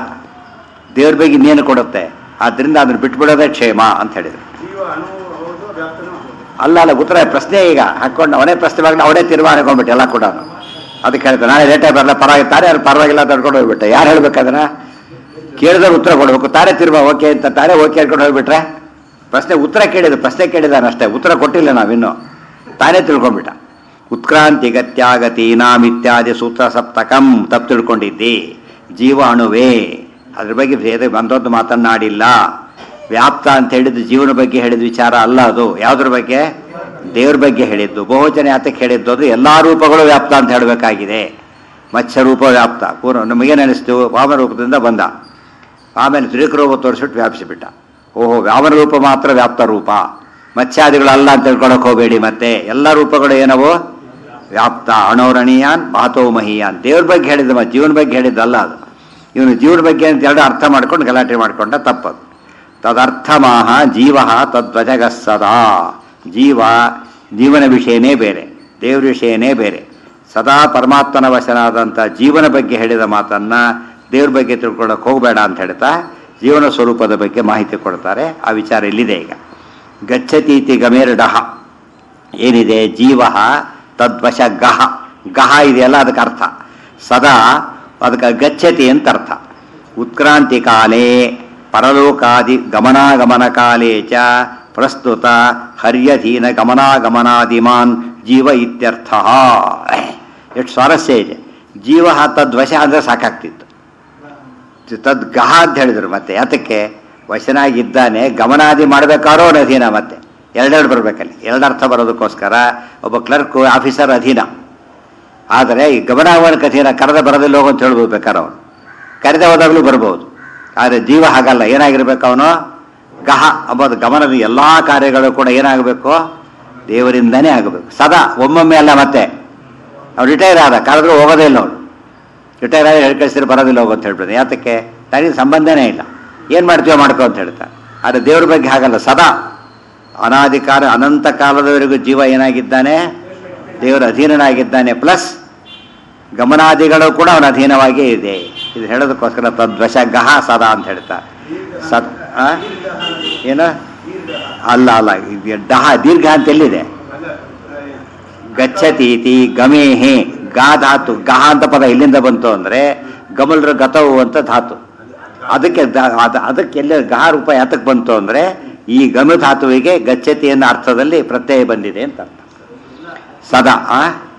ದೇವ್ರ ಬಗ್ಗೆ ಇನ್ನೇನು ಕೊಡುತ್ತೆ ಆದ್ದರಿಂದ ಅದನ್ನು ಬಿಟ್ಬಿಡೋದೇ ಕ್ಷೇಮ ಅಂತ ಹೇಳಿದ್ರು ಜೀವ ಅಣು ಹೌದು ವ್ಯಾಪ್ತನೂ ಹೌದು ಅಲ್ಲ ಅಲ್ಲ ಉತ್ತರ ಪ್ರಶ್ನೆ ಈಗ ಹಾಕೊಂಡು ಅವನೇ ಪ್ರಶ್ನೆ ಮಾಡಿ ಅವನೇ ತೀರ್ಮಾನ ಹಾಕೊಂಡ್ಬಿಟ್ಟು ಎಲ್ಲ ಕೂಡ ಅದಕ್ಕೆ ಹೇಳ್ತಾನೆ ನಾಳೆ ಲೇಟಾಗಿ ಬರಲ್ಲ ಪರವಾಗಿ ತಾನೇ ಅವ್ರು ಪರವಾಗಿಲ್ಲ ಅಂತ ಹೇಳ್ಕೊಂಡು ಹೋಗ್ಬಿಟ್ಟೆ ಯಾರು ಹೇಳ್ಬೇಕದನ್ನ ಕೇಳಿದವ್ರು ಉತ್ತರ ಕೊಡ್ಬೇಕು ತಾನೇ ತೀರ್ಮಾನ ಓಕೆ ಅಂತ ತಾನೇ ಓಕೆ ಹೇಳ್ಕೊಂಡು ಹೋಗ್ಬಿಟ್ರೆ ಪ್ರಶ್ನೆ ಉತ್ತರ ಕೇಳಿದ್ರು ಪ್ರಶ್ನೆ ಕೇಳಿದಾನೆ ಅಷ್ಟೇ ಉತ್ತರ ಕೊಟ್ಟಿಲ್ಲ ನಾವಿನ್ನು ತಾನೇ ತಿಳ್ಕೊಂಡ್ಬಿಟ್ಟ ಉತ್ಕ್ರಾಂತಿ ಗತ್ಯಾಗತೀನಾಂ ಇತ್ಯಾದಿ ಸೂತ್ರ ಸಪ್ತಕಂ ತಪ್ಪು ತಿಳ್ಕೊಂಡಿದ್ದಿ ಜೀವ ಅಣುವೇ ಅದ್ರ ಬಗ್ಗೆ ಬೇರೆ ಬಂದದ್ದು ಮಾತನ್ನಾಡಿಲ್ಲ ವ್ಯಾಪ್ತ ಅಂತ ಹೇಳಿದ್ದು ಜೀವನ ಬಗ್ಗೆ ಹೇಳಿದ ವಿಚಾರ ಅಲ್ಲ ಅದು ಯಾವುದ್ರ ಬಗ್ಗೆ ದೇವ್ರ ಬಗ್ಗೆ ಹೇಳಿದ್ದು ಬಹುಜನ ಯಾತಕ್ಕೆ ಹೇಳಿದ್ದು ಅದು ಎಲ್ಲ ರೂಪಗಳು ವ್ಯಾಪ್ತ ಅಂತ ಹೇಳಬೇಕಾಗಿದೆ ಮತ್ಸ್ಯ ರೂಪ ವ್ಯಾಪ್ತ ಪೂರ್ವ ನಮಗೇನು ಅನಿಸ್ತು ವಾಮನ ರೂಪದಿಂದ ಬಂದ ಆಮೇಲೆ ತ್ರಿಕರೂಪ ತೋರಿಸ್ಬಿಟ್ಟು ವ್ಯಾಪಿಸಿಬಿಟ್ಟ ಓಹೋ ವಾಮನ ರೂಪ ಮಾತ್ರ ವ್ಯಾಪ್ತ ರೂಪ ಮತ್ಸ್ಯಾದಿಗಳಲ್ಲ ಅಂತ ತಿಳ್ಕೊಳಕ್ ಹೋಗಬೇಡಿ ಮತ್ತೆ ಎಲ್ಲ ರೂಪಗಳು ಏನವು ವ್ಯಾಪ್ತ ಅಣೋರಣೀಯಾನ್ ಬಾತೋ ಮಹಿಯಾನ್ ದೇವ್ರ ಬಗ್ಗೆ ಹೇಳಿದ ಮ- ಜೀವನ ಬಗ್ಗೆ ಹೇಳಿದ್ದಲ್ಲ ಅದು ಇವನು ಜೀವನ ಬಗ್ಗೆ ಅಂತ ಎರಡು ಅರ್ಥ ಮಾಡ್ಕೊಂಡು ಗಲಾಟೆ ಮಾಡ್ಕೊಂಡ ತಪ್ಪದು ತದರ್ಥಮಾಹ ಜೀವ ತದ್ವಜಗ ಸದಾ ಜೀವ ಜೀವನ ವಿಷಯನೇ ಬೇರೆ ದೇವ್ರ ವಿಷಯನೇ ಬೇರೆ ಸದಾ ಪರಮಾತ್ಮನ ವಶನಾದಂಥ ಜೀವನ ಬಗ್ಗೆ ಹೇಳಿದ ಮಾತನ್ನ ದೇವ್ರ ಬಗ್ಗೆ ತಿಳ್ಕೊಳ್ಳೋಕೆ ಹೋಗಬೇಡ ಅಂತ ಹೇಳ್ತಾ ಜೀವನ ಸ್ವರೂಪದ ಬಗ್ಗೆ ಮಾಹಿತಿ ಕೊಡ್ತಾರೆ ಆ ವಿಚಾರ ಇಲ್ಲಿದೆ ಈಗ ಗಚ್ಚತೀತಿ ಗಮೇರ್ಡಹ ಏನಿದೆ ಜೀವ ತದ್ವಶ ಗಹ ಗಹ ಇದೆಯಲ್ಲ ಅದಕ್ಕೆ ಅರ್ಥ ಸದಾ ಅದಕ್ಕೆ ಗಚ್ಚತಿ ಅಂತ ಅರ್ಥ ಉತ್ಕ್ರಾಂತಿ ಕಾಲೇ ಪರಲೋಕಾದಿ ಗಮನಾಗಮನ ಕಾಲೇ ಚ ಪ್ರಸ್ತುತ ಹರ್ಯಧೀನ ಗಮನಾಗಮನಾದಿಮಾನ್ ಜೀವ ಇತ್ಯರ್ಥ ಎಷ್ಟು ಸ್ವಾರಸ್ಯ ಇದೆ ಜೀವ ತದ್ವಶ ಅಂದರೆ ಸಾಕಾಗ್ತಿತ್ತು ತದ್ ಗಹ ಅಂತ ಹೇಳಿದ್ರು ಮತ್ತೆ ಯಾತಕ್ಕೆ ವಶನಾಗಿದ್ದಾನೆ ಗಮನಾದಿ ಮಾಡಬೇಕಾರೋ ಅವನ ಅಧೀನ ಮತ್ತೆ ಎರಡೆರಡು ಬರಬೇಕಲ್ಲಿ ಎರಡು ಅರ್ಥ ಬರೋದಕ್ಕೋಸ್ಕರ ಒಬ್ಬ ಕ್ಲರ್ಕ್ ಆಫೀಸರ್ ಅಧೀನ ಆದರೆ ಈ ಗಮನಾಗಮನಕ್ಕೆ ಅಧೀನ ಕರೆದ ಬರದಿಲ್ಲ ಹೋಗು ಅಂತ ಹೇಳ್ಬೋದು ಬೇಕಾದ್ರೆ ಅವನು ಕರೆದ ಹೋದಾಗಲೂ ಬರ್ಬೋದು ಆದರೆ ಜೀವ ಹಾಗಲ್ಲ ಏನಾಗಿರ್ಬೇಕು ಅವನು ಗಹ ಅಂಬೋದು ಗಮನದ ಎಲ್ಲ ಕಾರ್ಯಗಳು ಕೂಡ ಏನಾಗಬೇಕು ದೇವರಿಂದನೇ ಆಗಬೇಕು ಸದಾ ಒಮ್ಮೊಮ್ಮೆ ಅಲ್ಲ ಮತ್ತೆ ಅವ್ನು ರಿಟೈರ್ ಆದ ಕರೆದ್ರೂ ಹೋಗೋದೇ ಇಲ್ಲ ಅವನು ರಿಟೈರ್ ಆಗಿ ಹೇಳಿ ಕಳಿಸಿದ್ರೆ ಬರೋದಿಲ್ಲ ಹೋಗು ಅಂತ ಹೇಳ್ಬಿಡ್ತಾನೆ ಯಾತಕ್ಕೆ ನನಗೆ ಸಂಬಂಧನೇ ಇಲ್ಲ ಏನು ಮಾಡ್ತೀವೋ ಮಾಡ್ಕೋ ಅಂತ ಹೇಳ್ತಾನೆ ಆದರೆ ದೇವ್ರ ಬಗ್ಗೆ ಹಾಗಲ್ಲ ಸದಾ ಅನಾದಿ ಕಾಲ ಅನಂತ ಕಾಲದವರೆಗೂ ಜೀವ ಏನಾಗಿದ್ದಾನೆ ದೇವರ ಅಧೀನನಾಗಿದ್ದಾನೆ ಪ್ಲಸ್ ಗಮನಾದಿಗಳು ಕೂಡ ಅವನ ಅಧೀನವಾಗಿಯೇ ಇದೆ ಇದು ಹೇಳೋದಕ್ಕೋಸ್ಕರ ತದ್ವಶ ಗಹ ಸದಾ ಅಂತ ಹೇಳ್ತಾರೆ ಸತ್ ಆ? ಏನು ಅಲ್ಲ ಅಲ್ಲ ಇದು ಡಹ ದೀರ್ಘ ಅಂತ ಎಲ್ಲಿದೆ ಗಚ್ಚತೀತಿ ಗಮೇಹೆ ಗಾ ಧಾತು ಗಹ ಅಂತ ಪದ ಎಲ್ಲಿಂದ ಬಂತು ಅಂದ್ರೆ ಗಮಲ್ರ ಗತವು ಅಂತ ಧಾತು ಅದಕ್ಕೆ ದ- ಅದ- ಅದಕ್ಕೆ ಎಲ್ಲ ಗಹ ರೂಪ ಯಾತಕ್ಕೆ ಬಂತು ಅಂದ್ರೆ ಈ ಗಮ ಧಾತುವಿಗೆ ಗಚ್ಚತಿ ಅನ್ನೋ ಅರ್ಥದಲ್ಲಿ ಪ್ರತ್ಯಯ ಬಂದಿದೆ ಅಂತ ಅರ್ಥ ಸದಾ ಆ?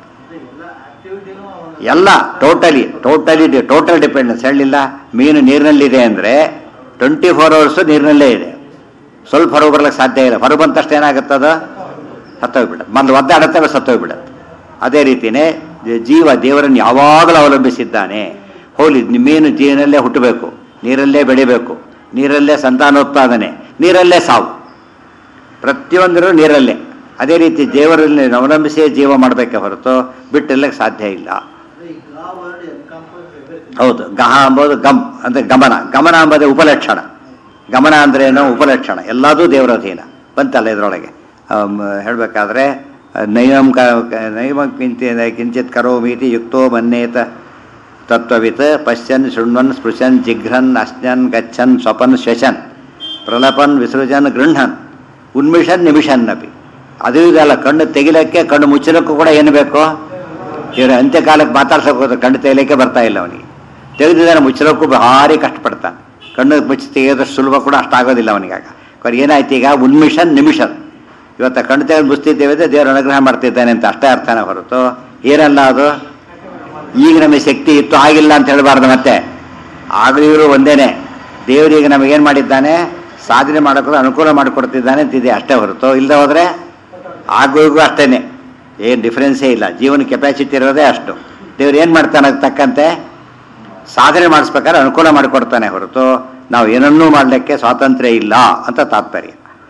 ಎಲ್ಲ ಟೋಟಲಿ ಟೋಟಲಿ ಟೋಟಲ್ ಡಿಪೆಂಡೆನ್ಸ್ ಹೇಳಿಲ್ಲ ಮೀನು ನೀರಿನಲ್ಲಿದೆ ಅಂದರೆ ಟ್ವೆಂಟಿ ಫೋರ್ ಅವರ್ಸು ನೀರಿನಲ್ಲೇ ಇದೆ ಸ್ವಲ್ಪ ಹೊರಗೆ ಬರ್ಲಿಕ್ಕೆ ಸಾಧ್ಯ ಇಲ್ಲ ಹೊರಗೆ ಬಂದ ತಕ್ಷಣ ಏನಾಗುತ್ತದ ಸತ್ತೋಗ್ಬಿಡತ್ತೆ ಮೊದಲು ಒದ್ದಾಡುತ್ತೆ ಸತ್ತೋಗ್ಬಿಡತ್ತೆ ಅದೇ ರೀತಿಯೇ ಜ- ಜೀವ ದೇವರನ್ನು ಯಾವಾಗಲೂ ಅವಲಂಬಿಸಿದ್ದಾನೆ ಹೋಲಿ ಮೀನು ಜೀವನಲ್ಲೇ ಹುಟ್ಟಬೇಕು ನೀರಲ್ಲೇ ಬೆಳಿಬೇಕು ನೀರಲ್ಲೇ ಸಂತಾನೋತ್ಪಾದನೆ ನೀರಲ್ಲೇ ಸಾವು ಪ್ರತಿಯೊಂದರೂ ನೀರಲ್ಲೇ ಅದೇ ರೀತಿ ದೇವರಲ್ಲಿ ಅವಲಂಬಿಸಿಯೇ ಜೀವ ಮಾಡಬೇಕೆ ಹೊರತು ಬಿಟ್ಟಿರ್ಲಿಕ್ಕೆ ಸಾಧ್ಯ ಇಲ್ಲ ಈ ಗಾ ವರ್ಡ್ ಎನ್ಕಂಪಸ್ ಎವ್ರಿಥಿಂಗ್ ಹೌದು ಗಹ ಅಂಬೋದು ಗಮ್ ಅಂದ್ರೆ ಗಮನ ಗಮನ ಅಂಬುದೇ ಉಪಲಕ್ಷಣ ಗಮನ ಅಂದ್ರೆ ಏನು ಉಪಲಕ್ಷಣ ಎಲ್ಲದೂ ದೇವರ ಅಧೀನ ಬಂತಲ್ಲ ಇದರೊಳಗೆ ಹೇಳಬೇಕಾದ್ರೆ ನೈವಂ ಕ ಕ- ನೈವಂ ಕಿಂಚಿ ಕಿಂಚಿತ್ ಕರೋಮೀತಿ ಯುಕ್ತೋ ಮನ್ನೇತ ತತ್ವವಿತ್ ಪಶ್ಯನ್ ಶೃಣ್ವನ್ ಸ್ಪೃಶನ್ ಜಿಘ್ರನ್ ಅಶ್ನನ್ ಗಚ್ಚನ್ ಸ್ವಪನ್ ಶ್ವಶನ್ ಪ್ರಲಪನ್ ವಿಸೃಜನ್ ಗೃಹನ್ ಉನ್ಮಿಷನ್ ನಿಮಿಷನ್ ಅಪಿ ಅದು ಇದಲ್ಲ ಕಣ್ಣು ತೆಗಿಲಕ್ಕೆ ಕಣ್ಣು ಮುಚ್ಚಲಕ್ಕೂ ಕೂಡ ಏನು ಬೇಕು ಇವರು ಅಂತ್ಯಕಾಲಕ್ಕೆ ಮಾತಾಡ್ಸಕ್ಕೆ ಹೋದ ಕಣ್ಣು ತೆಗಿಲಿಕ್ಕೆ ಬರ್ತಾ ಇಲ್ಲ ಅವನಿಗೆ ತೆಗೆದಿದ್ದಾನೆ ಮುಚ್ಚಲಕ್ಕೂ ಭಾರಿ ಕಷ್ಟಪಡ್ತಾನೆ ಕಣ್ಣು ಮುಚ್ಚಿ ತೆಗೆಯೋದಷ್ಟು ಸುಲಭ ಕೂಡ ಅಷ್ಟಾಗೋದಿಲ್ಲ ಅವನಿಗಾಗ ಅವ್ರಿಗೆ ಏನಾಯ್ತು ಈಗ ಉನ್ಮಿಷನ್ ನಿಮಿಷನ್ ಇವತ್ತು ಕಣ್ಣು ತೆಗೆದು ಮುಚ್ತಿದ್ದೇವೆ ಅಂದ್ರೆ ದೇವರು ಅನುಗ್ರಹ ಮಾಡ್ತಿದ್ದಾನೆ ಅಂತ ಅಷ್ಟೇ ಅರ್ಥನೇ ಹೊರತು ಏನಲ್ಲ ಅದು ಈಗ ನಮಗೆ ಶಕ್ತಿ ಇತ್ತು ಆಗಿಲ್ಲ ಅಂತ ಹೇಳಬಾರ್ದು ಮತ್ತೆ ಆಗಲೂ ಇವರು ಒಂದೇನೆ ದೇವರಿಗೆ ನಮಗೇನು ಮಾಡಿದ್ದಾನೆ ಸಾಧನೆ ಮಾಡೋಕೆ ಅನುಕೂಲ ಮಾಡಿಕೊಡ್ತಿದ್ದಾನೆ ಅಂತಿದೆ ಅಷ್ಟೇ ಹೊರತು ಇಲ್ಲದೆ ಹೋದರೆ ಆಗೋಗೂ ಅಷ್ಟೇನೆ ಏನು ಡಿಫ್ರೆನ್ಸೇ ಇಲ್ಲ ಜೀವನ ಕೆಪಾಸಿಟಿ ಇರೋದೇ ಅಷ್ಟು ದೇವ್ರು ಏನು ಮಾಡ್ತಾನೆ ಅದಕ್ಕೆ ತಕ್ಕಂತೆ ಸಾಧನೆ ಮಾಡಿಸ್ಬೇಕಾದ್ರೆ ಅನುಕೂಲ ಮಾಡಿಕೊಡ್ತಾನೆ ಹೊರತು ನಾವು ಏನನ್ನೂ ಮಾಡಲಿಕ್ಕೆ ಸ್ವಾತಂತ್ರ್ಯ ಇಲ್ಲ ಅಂತ ತಾತ್ಪರ್ಯ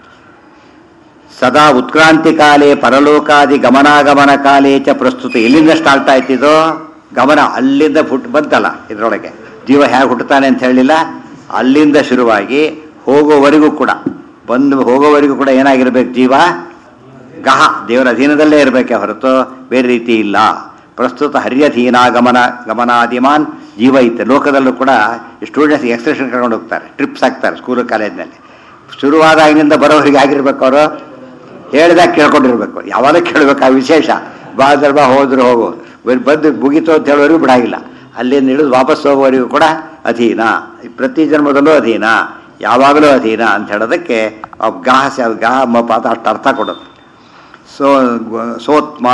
ಸದಾ ಉತ್ಕ್ರಾಂತಿ ಕಾಲೇ ಪರಲೋಕಾದಿ ಗಮನಾಗಮನ ಕಾಲೇ ಚ ಪ್ರಸ್ತುತ ಎಲ್ಲಿಂದ ಸ್ಟಾರ್ಟ್ ಆಯ್ತಿದೋ ಗಮನ ಅಲ್ಲಿಂದ ಹುಟ್ಟು ಬಂತಲ್ಲ ಇದರೊಳಗೆ ಜೀವ ಹೇಗೆ ಹುಟ್ಟುತ್ತಾನೆ ಅಂತ ಹೇಳಿಲ್ಲ ಅಲ್ಲಿಂದ ಶುರುವಾಗಿ ಹೋಗೋವರೆಗೂ ಕೂಡ ಬಂದು ಹೋಗೋವರೆಗೂ ಕೂಡ ಏನಾಗಿರ್ಬೇಕು ಜೀವ ಗಹ ದೇವರ ಅಧೀನದಲ್ಲೇ ಇರಬೇಕೆ ಹೊರತು ಬೇರೆ ರೀತಿ ಇಲ್ಲ ಪ್ರಸ್ತುತ ಹರ್ಯಧೀನ ಗಮನ ಗಮನಾದಿಮಾನ್ ಜೀವ ಇತ್ತೆ ಲೋಕದಲ್ಲೂ ಕೂಡ ಸ್ಟೂಡೆಂಟ್ಸ್ ಎಕ್ಸ್ಪ್ರೆಷನ್ ಕರ್ಕೊಂಡು ಹೋಗ್ತಾರೆ ಟ್ರಿಪ್ಸ್ ಹಾಕ್ತಾರೆ ಸ್ಕೂಲ್ ಕಾಲೇಜ್ನಲ್ಲಿ ಶುರುವಾದಾಗಿನಿಂದ ಬರೋವರಿಗೆ ಆಗಿರ್ಬೇಕು ಅವರು ಹೇಳಿದಾಗ ಕೇಳ್ಕೊಂಡಿರ್ಬೇಕು ಯಾವಾಗ ಕೇಳಬೇಕು ಆ ವಿಶೇಷ ಬಾ ಅಂದ್ರೆ ಬಾ ಹೋದ್ರು ಹೋಗು ಬರೀ ಬಂದು ಮುಗೀತು ಅಂತ ಹೇಳೋರಿಗೂ ಬಿಡಾಗಿಲ್ಲ ಅಲ್ಲಿಂದ ಹಿಡಿದು ವಾಪಸ್ ಹೋಗೋವರೆಗೂ ಕೂಡ ಅಧೀನ ಈ ಪ್ರತಿ ಜನ್ಮದಲ್ಲೂ ಅಧೀನ ಯಾವಾಗಲೂ ಅಧೀನ ಅಂತ ಹೇಳೋದಕ್ಕೆ ಆ ಗಾಹ ಸ- ಗಾಹ ಮ ಪಾದ ಅಷ್ಟು ಅರ್ಥ ಕೊಡುತ್ತೆ ಸೋ ಸೋತ್ಮ